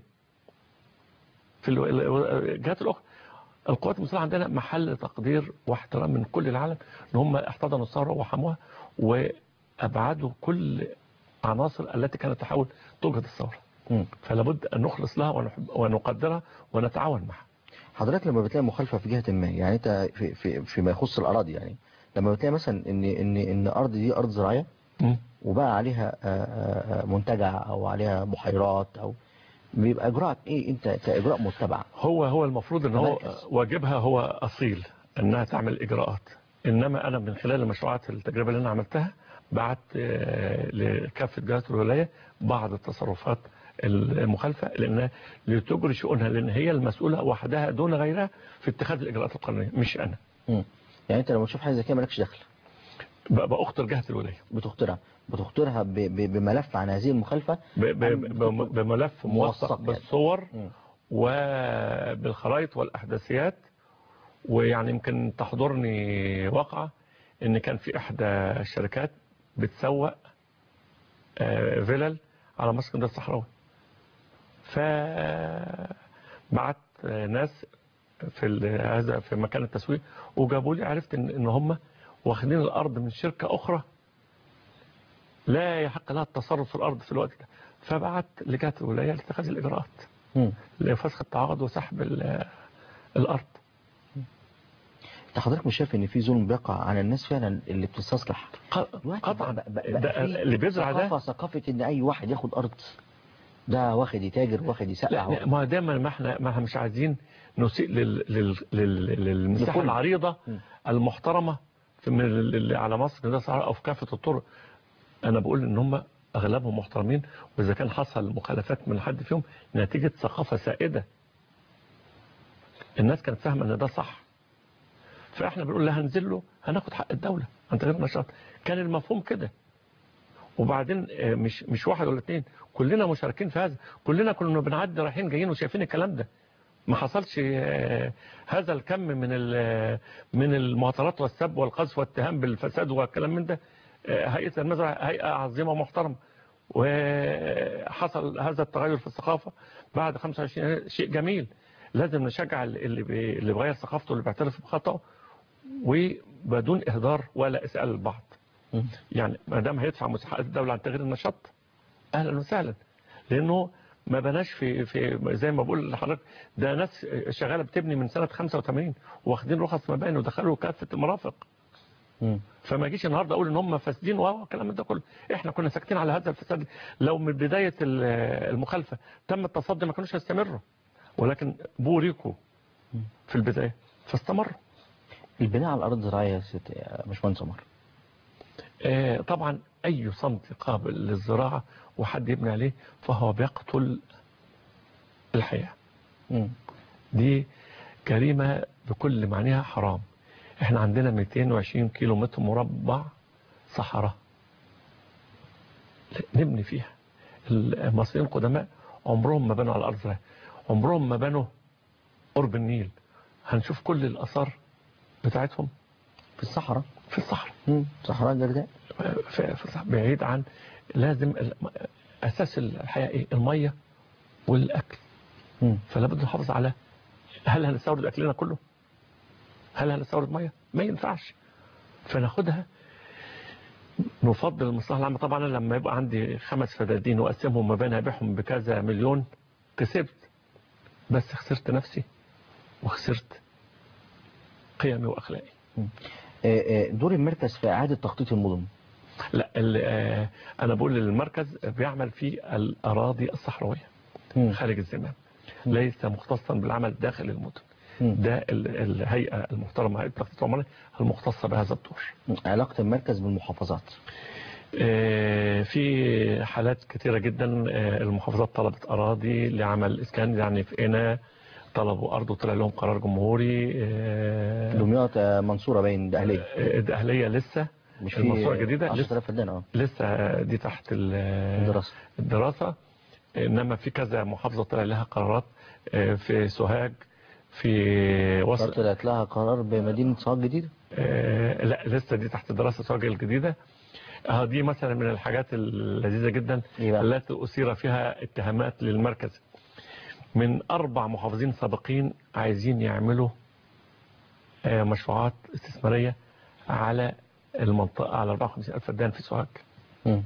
في ال- ال- الجهات الاخرى القوات المسلحه عندنا محل تقدير واحترام من كل العالم ان هم احتضنوا الثوره وحموها وابعدوا كل عناصر التي كانت تحاول توجد الثوره مم. فلا بد ان نخلص لها ونحب ونقدرها ونتعاون معها حضرتك لما بتلاقي مخالفة في جهة ما يعني انت في في فيما يخص الاراضي يعني لما بتلاقي مثلا ان ان ان ارض دي ارض زراعية وبقى عليها آه، آه، آه، منتجع او عليها بحيرات او بيبقى اجراء ايه انت كاجراء متبع هو هو المفروض ان هو مركز. واجبها هو اصيل انها تعمل اجراءات انما انا من خلال المشروعات التجربه اللي انا عملتها بعت آه، لكافه جهات الولايه بعض التصرفات المخالفه لانها لتجري شؤونها لان هي المسؤوله وحدها دون غيرها في اتخاذ الاجراءات القانونيه مش انا مم. يعني انت لما تشوف حاجه زي كده مالكش دخل ب- باخطر جهه الولايه بتخترع بتخترعها ب- ب- بملف عن هذه المخالفه ب- ب- عن- ب- بملف موثق موثق يعني. بالصور مم. وبالخرائط والأحداثيات ويعني يمكن تحضرني واقعة ان كان في احدى الشركات بتسوق آه، فيلل على مصر اسكندريه الصحراوي فبعت آه، ناس في ال- هذا في مكان التسويق وجابوا لي عرفت ان ان هم واخدين الارض من شركه اخرى لا يحق لها التصرف في الارض في الوقت ده فبعت لجهه الولايه لاتخاذ الاجراءات مم. لفسخ التعاقد وسحب ال- الارض انت حضرتك مش شايف ان في ظلم بيقع على الناس فعلا اللي بتستصلح ق- دلوقتي قطعا بقى- بقى- بقى ده في اللي بيزرع ده ثقافه ثقافه ان اي واحد ياخد ارض ده واخد يتاجر واخد يسقع لا ما دايما ما احنا ما احنا مش عايزين نسيء لل لل لل للمساحه لكل. العريضه م. المحترمه في من ال- اللي على مصر ده صحراء او في كافه الطرق انا بقول ان هم اغلبهم محترمين واذا كان حصل مخالفات من حد فيهم نتيجه ثقافه سائده الناس كانت فاهمه ان ده صح فاحنا بنقول لا هنزل له هناخد حق الدوله عن طريق نشاط كان المفهوم كده وبعدين آه، مش مش واحد ولا اتنين كلنا مشاركين في هذا كلنا كنا بنعدي رايحين جايين وشايفين الكلام ده ما حصلش آه، هذا الكم من ال- من المهاترات والسب والقذف والاتهام بالفساد والكلام من ده آه، هيئه المزرعه هيئه عظيمه محترمه وحصل هذا التغير في الثقافه بعد 25 يناير، شيء جميل لازم نشجع اللي بي- اللي بيغير ثقافته اللي بيعترف بخطأه وبدون اهدار ولا اساءه للبعض مم. يعني ما دام هيدفع مستحقات الدوله عن تغيير النشاط اهلا وسهلا لانه ما بناش في في زي ما بقول لحضرتك ده ناس شغاله بتبني من سنه 85 واخدين رخص مباني ودخلوا كافه المرافق مم. فما اجيش النهارده اقول ان هم فاسدين وهو الكلام ده كله احنا كنا ساكتين على هذا الفساد لو من بدايه ال- المخالفه تم التصدي ما كانوش هيستمروا ولكن بوريكوا في البدايه فاستمروا البناء على الارض الزراعيه يا ست يا باشمهندس عمر آه، طبعا أي صمت قابل للزراعة وحد يبني عليه فهو بيقتل الحياة مم. دي جريمة بكل معناها حرام احنا عندنا 220 كيلو متر مربع صحراء نبني فيها المصريين القدماء عمرهم ما بنوا على الأرض زراعية عمرهم ما بنوا قرب النيل هنشوف كل الآثار بتاعتهم في الصحراء في الصحراء مم. صحراء جرداء في في- بعيد عن لازم ال- اساس الحياه ايه الميه والاكل مم. فلا بد نحافظ على هل هنستورد اكلنا كله هل هنستورد ميه ما ينفعش فناخدها نفضل المصلحة العامة طبعا أنا لما يبقى عندي خمس فدادين وأقسمهم ما بين أبيعهم بكذا مليون كسبت بس خسرت نفسي وخسرت قيمي وأخلاقي آه، آه، دور المركز في إعادة تخطيط المدن لا ال- آه، أنا بقول المركز بيعمل في الأراضي الصحراوية مم. خارج الزمام ليس مختصا بالعمل داخل المدن مم. ده ال- الهيئة المحترمة هيئة التخطيط العمراني المختصة بهذا الدور علاقة المركز بالمحافظات آه، في حالات كثيرة جدا آه، المحافظات طلبت أراضي لعمل إسكان يعني في قنا طلبوا أرض وطلع لهم قرار جمهوري آه، دمياط آه، منصورة باين ده أهلية آه، الأهلية لسه مش في المنصورة الجديدة لسه 10000 فدان اه لسه دي تحت ال- الدراسة الدراسة إنما في كذا محافظة طلع لها قرارات آه، في سوهاج في وسط طلعت لها قرار بمدينة صاغ جديدة آه، لا لسه دي تحت دراسة سوهاج الجديدة اه دي مثلا من الحاجات اللذيذة جدا إيه بقى؟ التي أثير فيها اتهامات للمركز من أربع محافظين سابقين عايزين يعملوا آه، مشروعات استثمارية على المنطقة على 54 ألف فدان في سوهاج مم.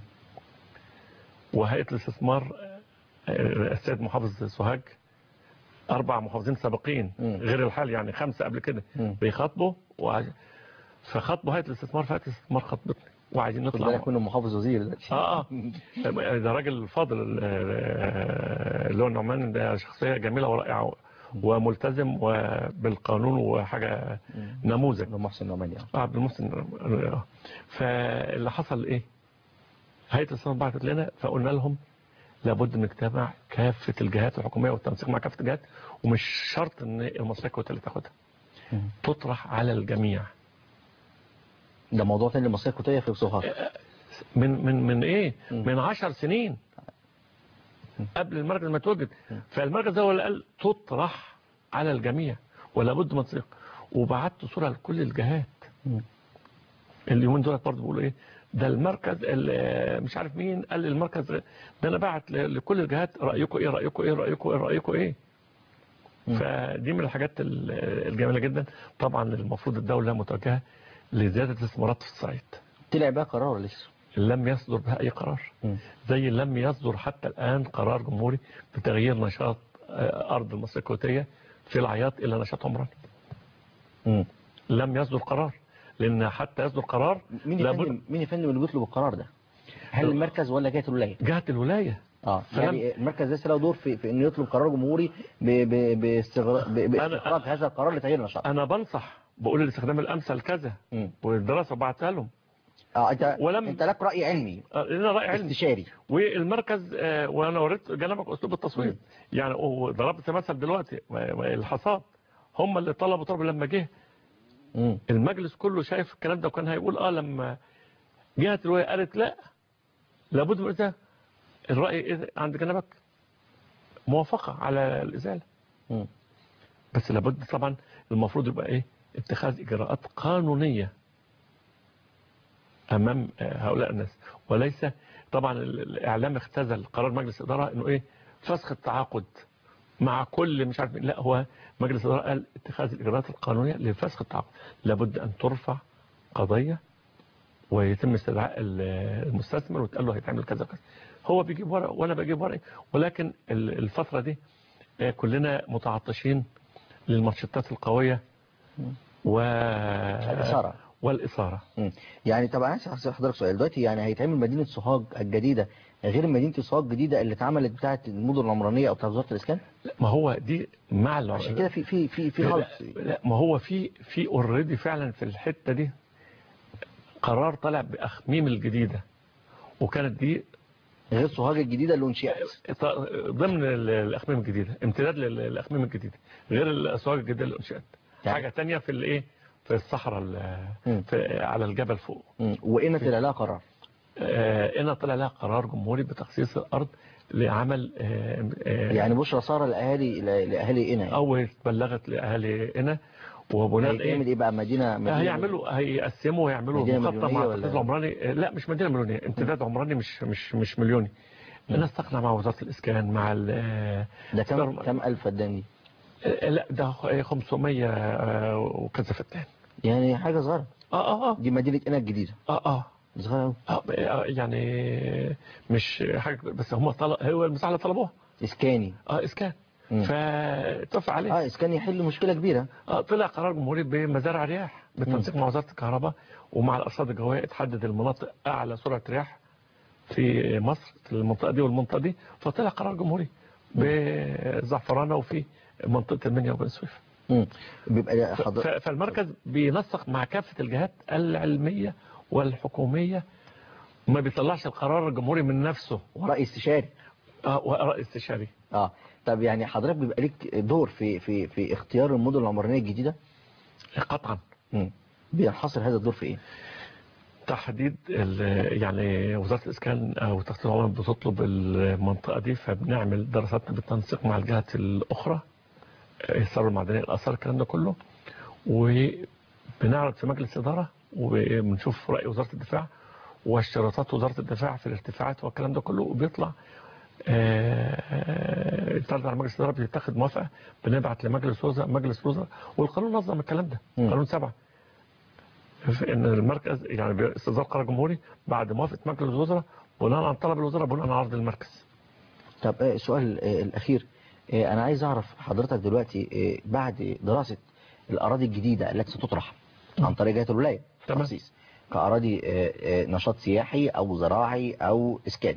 وهيئة الاستثمار آه، السيد محافظ سوهاج أربع محافظين سابقين مم. غير الحال يعني خمسة قبل كده مم. بيخاطبوا وعايز- فخاطبوا هيئة الاستثمار فهيئة الاستثمار خطبتني وعايزين خد نطلع بالك منه محافظ وزير دلوقتي اه اه ده راجل فاضل آه، اللي هو النعمان ده شخصية جميلة ورائعة وملتزم وبالقانون وحاجة نموذج ده محسن نعمان يعني عبد المحسن آه. فاللي حصل ايه هيئة الاستثمار بعتت لنا فقلنا لهم لابد من اجتماع كافة الجهات الحكومية والتنسيق مع كافة الجهات ومش شرط ان المصرية كويتا اللي تاخدها مم. تطرح على الجميع ده موضوع تاني المصرية الكويتية في سوهاج من من من ايه مم. من عشر سنين قبل المركز ما توجد فالمركز هو اللي قال تطرح على الجميع ولا بد من تصديق وبعت صورة لكل الجهات مم. اليومين دول برضه بيقولوا ايه ده المركز ال- مش عارف مين قال المركز ده انا بعت ل- لكل الجهات رايكم ايه رايكم ايه رايكم ايه رايكم ايه مم. فدي من الحاجات ال- الجميله جدا طبعا المفروض الدوله متوجهه لزياده الاستثمارات في الصعيد طلع بقى قرار ولا لسه لم يصدر بها اي قرار مم. زي لم يصدر حتى الآن قرار جمهوري بتغيير نشاط آه، أرض المصرية الكويتية في العياط إلى نشاط عمراني مم. لم يصدر قرار لأن حتى يصدر قرار مين يا لابد فندم مين يا فندم اللي بيطلب القرار ده هل المركز ولا جهة الولاية جهة الولاية اه فلم- يعني المركز لسه له دور في, في انه يطلب قرار جمهوري ب- ب- باستغرا- ب- باستخراج هذا القرار لتغيير النشاط أنا بنصح بقول الاستخدام الأمثل كذا مم. والدراسة بعتها لهم اه انت ولم- انت لك رأي علمي آه، لنا رأي علمي استشاري والمركز آه، وانا وريت جنبك اسلوب التصوير يعني ضربت مثل دلوقتي و- و- الحصاد هم اللي طلبوا طلب لما جه مم. المجلس كله شايف الكلام ده وكان هيقول اه لما جهة الولاية قالت لا لابد من ده الرأي إيه عند جنبك موافقة على الإزالة مم. بس لابد طبعا المفروض يبقى ايه اتخاذ إجراءات قانونية أمام آه، هؤلاء الناس وليس طبعا ال- الإعلام اختزل قرار مجلس الإدارة إنه إيه فسخ التعاقد مع كل مش عارف مين. لا هو مجلس الإدارة قال اتخاذ الإجراءات القانونية لفسخ التعاقد لابد أن ترفع قضية ويتم استدعاء ال- المستثمر وتقال له هيتعمل كذا وكذا هو بيجيب ورق وانا بجيب ورق ولكن ال- الفترة دي آه، كلنا متعطشين للماتشات القوية و الإثارة. والإثارة مم. يعني طب انا عايز اسال حضرتك سؤال دلوقتي يعني هيتعمل مدينة سوهاج الجديدة غير مدينة سوهاج الجديدة اللي اتعملت بتاعة المدن العمرانية او بتاعة وزارة الاسكان لا، ما هو دي مع الع- عشان كده في في في في لا, غلط لا ما هو في في اوريدي فعلا في الحتة دي قرار طلع بأخميم الجديدة وكانت دي غير سوهاج الجديدة اللي انشئت ط- ضمن ال- الأخميم الجديدة امتداد لل- للأخميم الجديدة غير الأسواق الجديدة اللي انشئت يعني- حاجة تانية في الايه في الصحراء مم. ال- في على الجبل فوق مم. وإن طلع لها قرار آه، هنا طلع لها قرار جمهوري بتخصيص الأرض لعمل آه، آه، يعني بشرى صار الاهالي لاهالي هنا يعني. أو بلغت لأهالي هنا وبناء هيتعمل إيه ايه بقى مدينة مدينة هيعملوا هيقسموا ويعملوا مدينة مخطط مليونية مع ولا- التخطيط العمراني آه، لا مش مدينة مليونية امتداد عمراني مش مش مش مليوني الناس تقنع مع وزارة الإسكان مع ال- آه، ده كم سبر- كم الف فدان دي آه، لا ده خ- 500 آه، وكذا فدان يعني حاجة صغيرة اه اه اه دي مدينة هنا الجديدة اه اه صغير أوي. آه، آه، يعني مش حاجه بس هم طلب هو المساحه اللي طلبوها اسكاني اه اسكان مم. فاتفق عليه اه اسكاني يحل مشكله كبيره آه، طلع قرار جمهوري بمزارع رياح بالتنسيق مع وزاره الكهرباء ومع الارصاد الجويه اتحدد المناطق اعلى سرعه رياح في مصر في المنطقه دي والمنطقه دي فطلع قرار جمهوري بزعفرانه وفي منطقه المنيا وبن سويف مم. بيبقى ف- حضر... ف- فالمركز بينسق مع كافه الجهات العلميه والحكوميه ما بيطلعش القرار الجمهوري من نفسه ورأي استشاري اه وراء استشاري اه طب يعني حضرتك بيبقى ليك دور في في في اختيار المدن العمرانيه الجديده قطعا مم. بينحصر هذا الدور في ايه تحديد ال- يعني وزارة الإسكان أو تخطيط العمران بتطلب المنطقة دي فبنعمل دراسات بالتنسيق مع الجهات الأخرى الثروة المعدنية الآثار الكلام ده كله وبنعرض في مجلس إدارة وبنشوف رأي وزارة الدفاع واشتراطات وزارة الدفاع في الارتفاعات والكلام ده كله وبيطلع آه، يتعرض على مجلس الإدارة بيتاخد موافقة بنبعت لمجلس وزراء مجلس الوزراء والقانون نظم الكلام ده مم. قانون سبعة في ان المركز يعني باستصدار قرار جمهوري بعد موافقه مجلس الوزراء بناء على طلب الوزراء بناء على عرض المركز طب آه، السؤال آه، الأخير آه، أنا عايز أعرف حضرتك دلوقتي آه، بعد دراسة الأراضي الجديدة التي ستطرح عن طريق جهة الولاية في تمام. التخصيص كأراضي آه، آه، نشاط سياحي أو زراعي أو إسكاني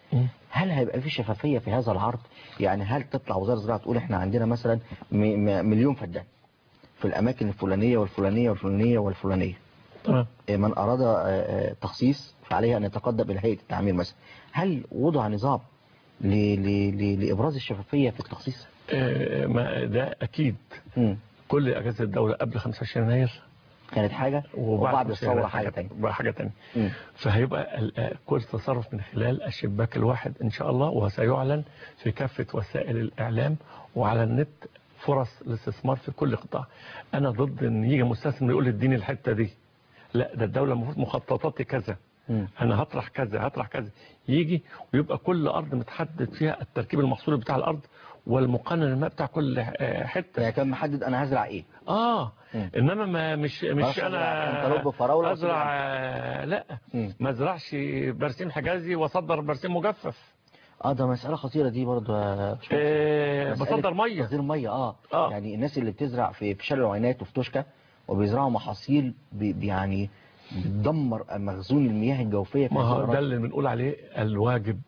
هل هيبقى في شفافية في هذا العرض يعني هل تطلع وزارة الزراعة تقول احنا عندنا مثلا م- م- مليون فدان في الأماكن الفلانية والفلانية والفلانية والفلانية تمام آه، من أراد آه، آه، تخصيص فعليه أن يتقدم إلى هيئة التعمير مثلا هل وضع نظام ل- ل- ل- لإبراز الشفافية في التخصيص؟ آه، ما ده اكيد مم. كل اجهزه الدوله قبل 25 يناير كانت حاجة وبعد 25 الثورة يناير حاجة تانية بقى حاجه ثانيه مم. فهيبقى ال- آه، كل تصرف من خلال الشباك الواحد ان شاء الله وسيعلن في كافه وسائل الاعلام وعلى النت فرص الاستثمار في كل قطاع انا ضد ان يجي مستثمر يقول لي اديني الحته دي لا ده الدوله المفروض مخططاتي كذا مم. انا هطرح كذا هطرح كذا يجي ويبقى كل ارض متحدد فيها التركيب المحصولي بتاع الارض والمقنن الماء بتاع كل آه، حته يعني كان محدد أنا هزرع إيه؟ اه مم. انما ما مش خلاص مش أزرع انا كنتالوب وفراولة ازرع وأسيب آه، لا مم. ما ازرعش برسيم حجازي واصدر برسيم مجفف اه ده مسألة خطيرة دي برضه يا باشمهندس. آه، مسألة بصدر ميه تصدير مية اه, آه. يعني الناس اللي بتزرع في في شارع العينات وفي توشكا وبيزرعوا محاصيل بي بي- يعني بتدمر مخزون المياه الجوفية في ما هذه هو ده الأراضي. اللي بنقول عليه الواجب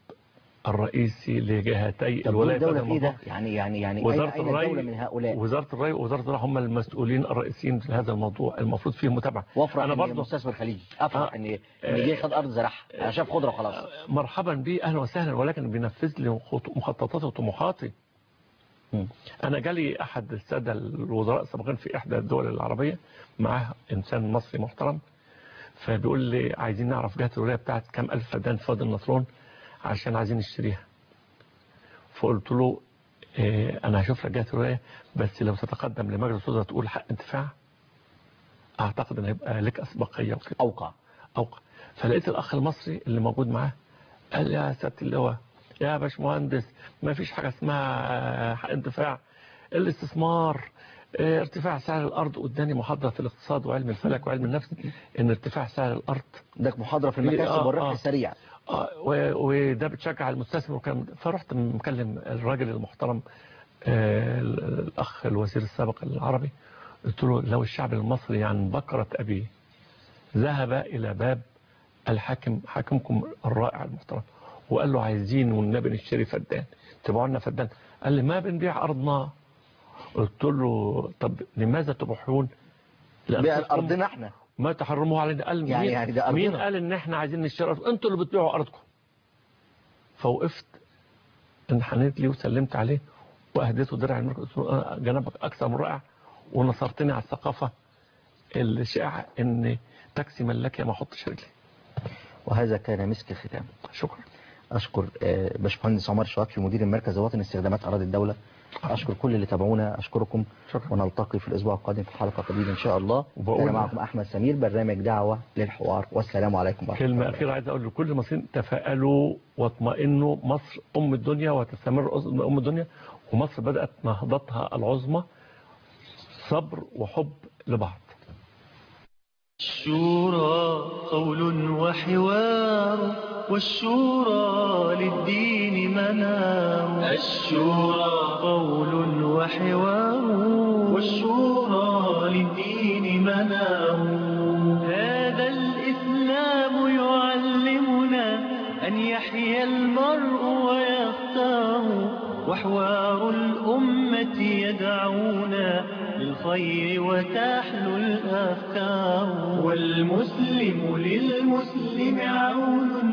الرئيسي لجهتي طب دور الولايه الدولة هذا في ايه ده؟ الموضوع. يعني يعني يعني وزارة أين أين الري الدولة من هؤلاء؟ وزارة الري ووزارة الزراعة هم المسؤولين الرئيسيين في هذا الموضوع المفروض فيه متابعة وافرح أنا ان برضه مستثمر خليجي افرح آه. ان ان جه خد ارض زرعها انا شاف خضره وخلاص مرحبا بيه أهلا وسهلا ولكن بينفذ لي خط- مخططاتي وطموحاتي مم. أنا جالي أحد السادة الوزراء السابقين في إحدى الدول العربية معاه إنسان مصري محترم فبيقول لي عايزين نعرف جهة الولاية بتاعت كام ألف فدان في وادي النطرون عشان عايزين نشتريها فقلت له إيه أنا هشوف لك جهة الولاية بس لو تتقدم لمجلس الوزراء تقول حق انتفاع أعتقد أن هيبقى لك أسبقية وكده اوقع أوقع فلقيت الأخ المصري اللي موجود معاه قال لي يا سيادة اللواء يا باشمهندس ما فيش حاجة اسمها حق انتفاع الاستثمار اه، ارتفاع سعر الأرض قدامي محاضرة في الاقتصاد وعلم الفلك وعلم النفس إن ارتفاع سعر الأرض ده محاضره في آه، المكاسب والربح آه. السريع آه، و- وده بتشجع المستثمر وكلام ده. فرحت مكلم الراجل المحترم آه، ال- الأخ الوزير السابق العربي قلت له لو الشعب المصري عن بكرة أبيه ذهب إلى باب الحاكم حاكمكم الرائع المحترم وقال له عايزين والنبي نشتري فدان تبيعوا لنا فدان قال لي ما بنبيع أرضنا قلت له طب لماذا تبيعون بيع لأنفسكم ارضنا احنا ما تحرموه علينا قال يعني- مين, يعني ده مين أرضنا. قال ان احنا عايزين نشتري أرض؟ انتوا اللي بتبيعوا ارضكم فوقفت انحنيت لي وسلمت عليه واهديته درع الملك قلت له أنا جنبك اكثر من رائع ونصرتني على الثقافه الشائعه ان تاكسي ملاك يا ما احطش رجلي وهذا كان مسك الختام شكرا اشكر آه، باشمهندس عمر شواكي مدير المركز الوطني لاستخدامات اراضي الدوله اشكر كل اللي تابعونا اشكركم شكرا. ونلتقي في الاسبوع القادم في حلقه جديده ان شاء الله وبقول- انا معكم احمد سمير برنامج دعوه للحوار والسلام عليكم ورحمه الله كلمه اخيره عايز اقول لكل المصريين تفائلوا واطمئنوا مصر ام الدنيا وتستمر أز- ام الدنيا ومصر بدات نهضتها العظمى صبر وحب لبعض الشورى قول وحوار والشورى للدين منار الشورى قول وحوار والشورى للدين منار هذا الإسلام يعلمنا أن يحيا المرء ويختار وحوار الأمة يدعونا للخير وتحلو الأفكار والمسلم للمسلم عون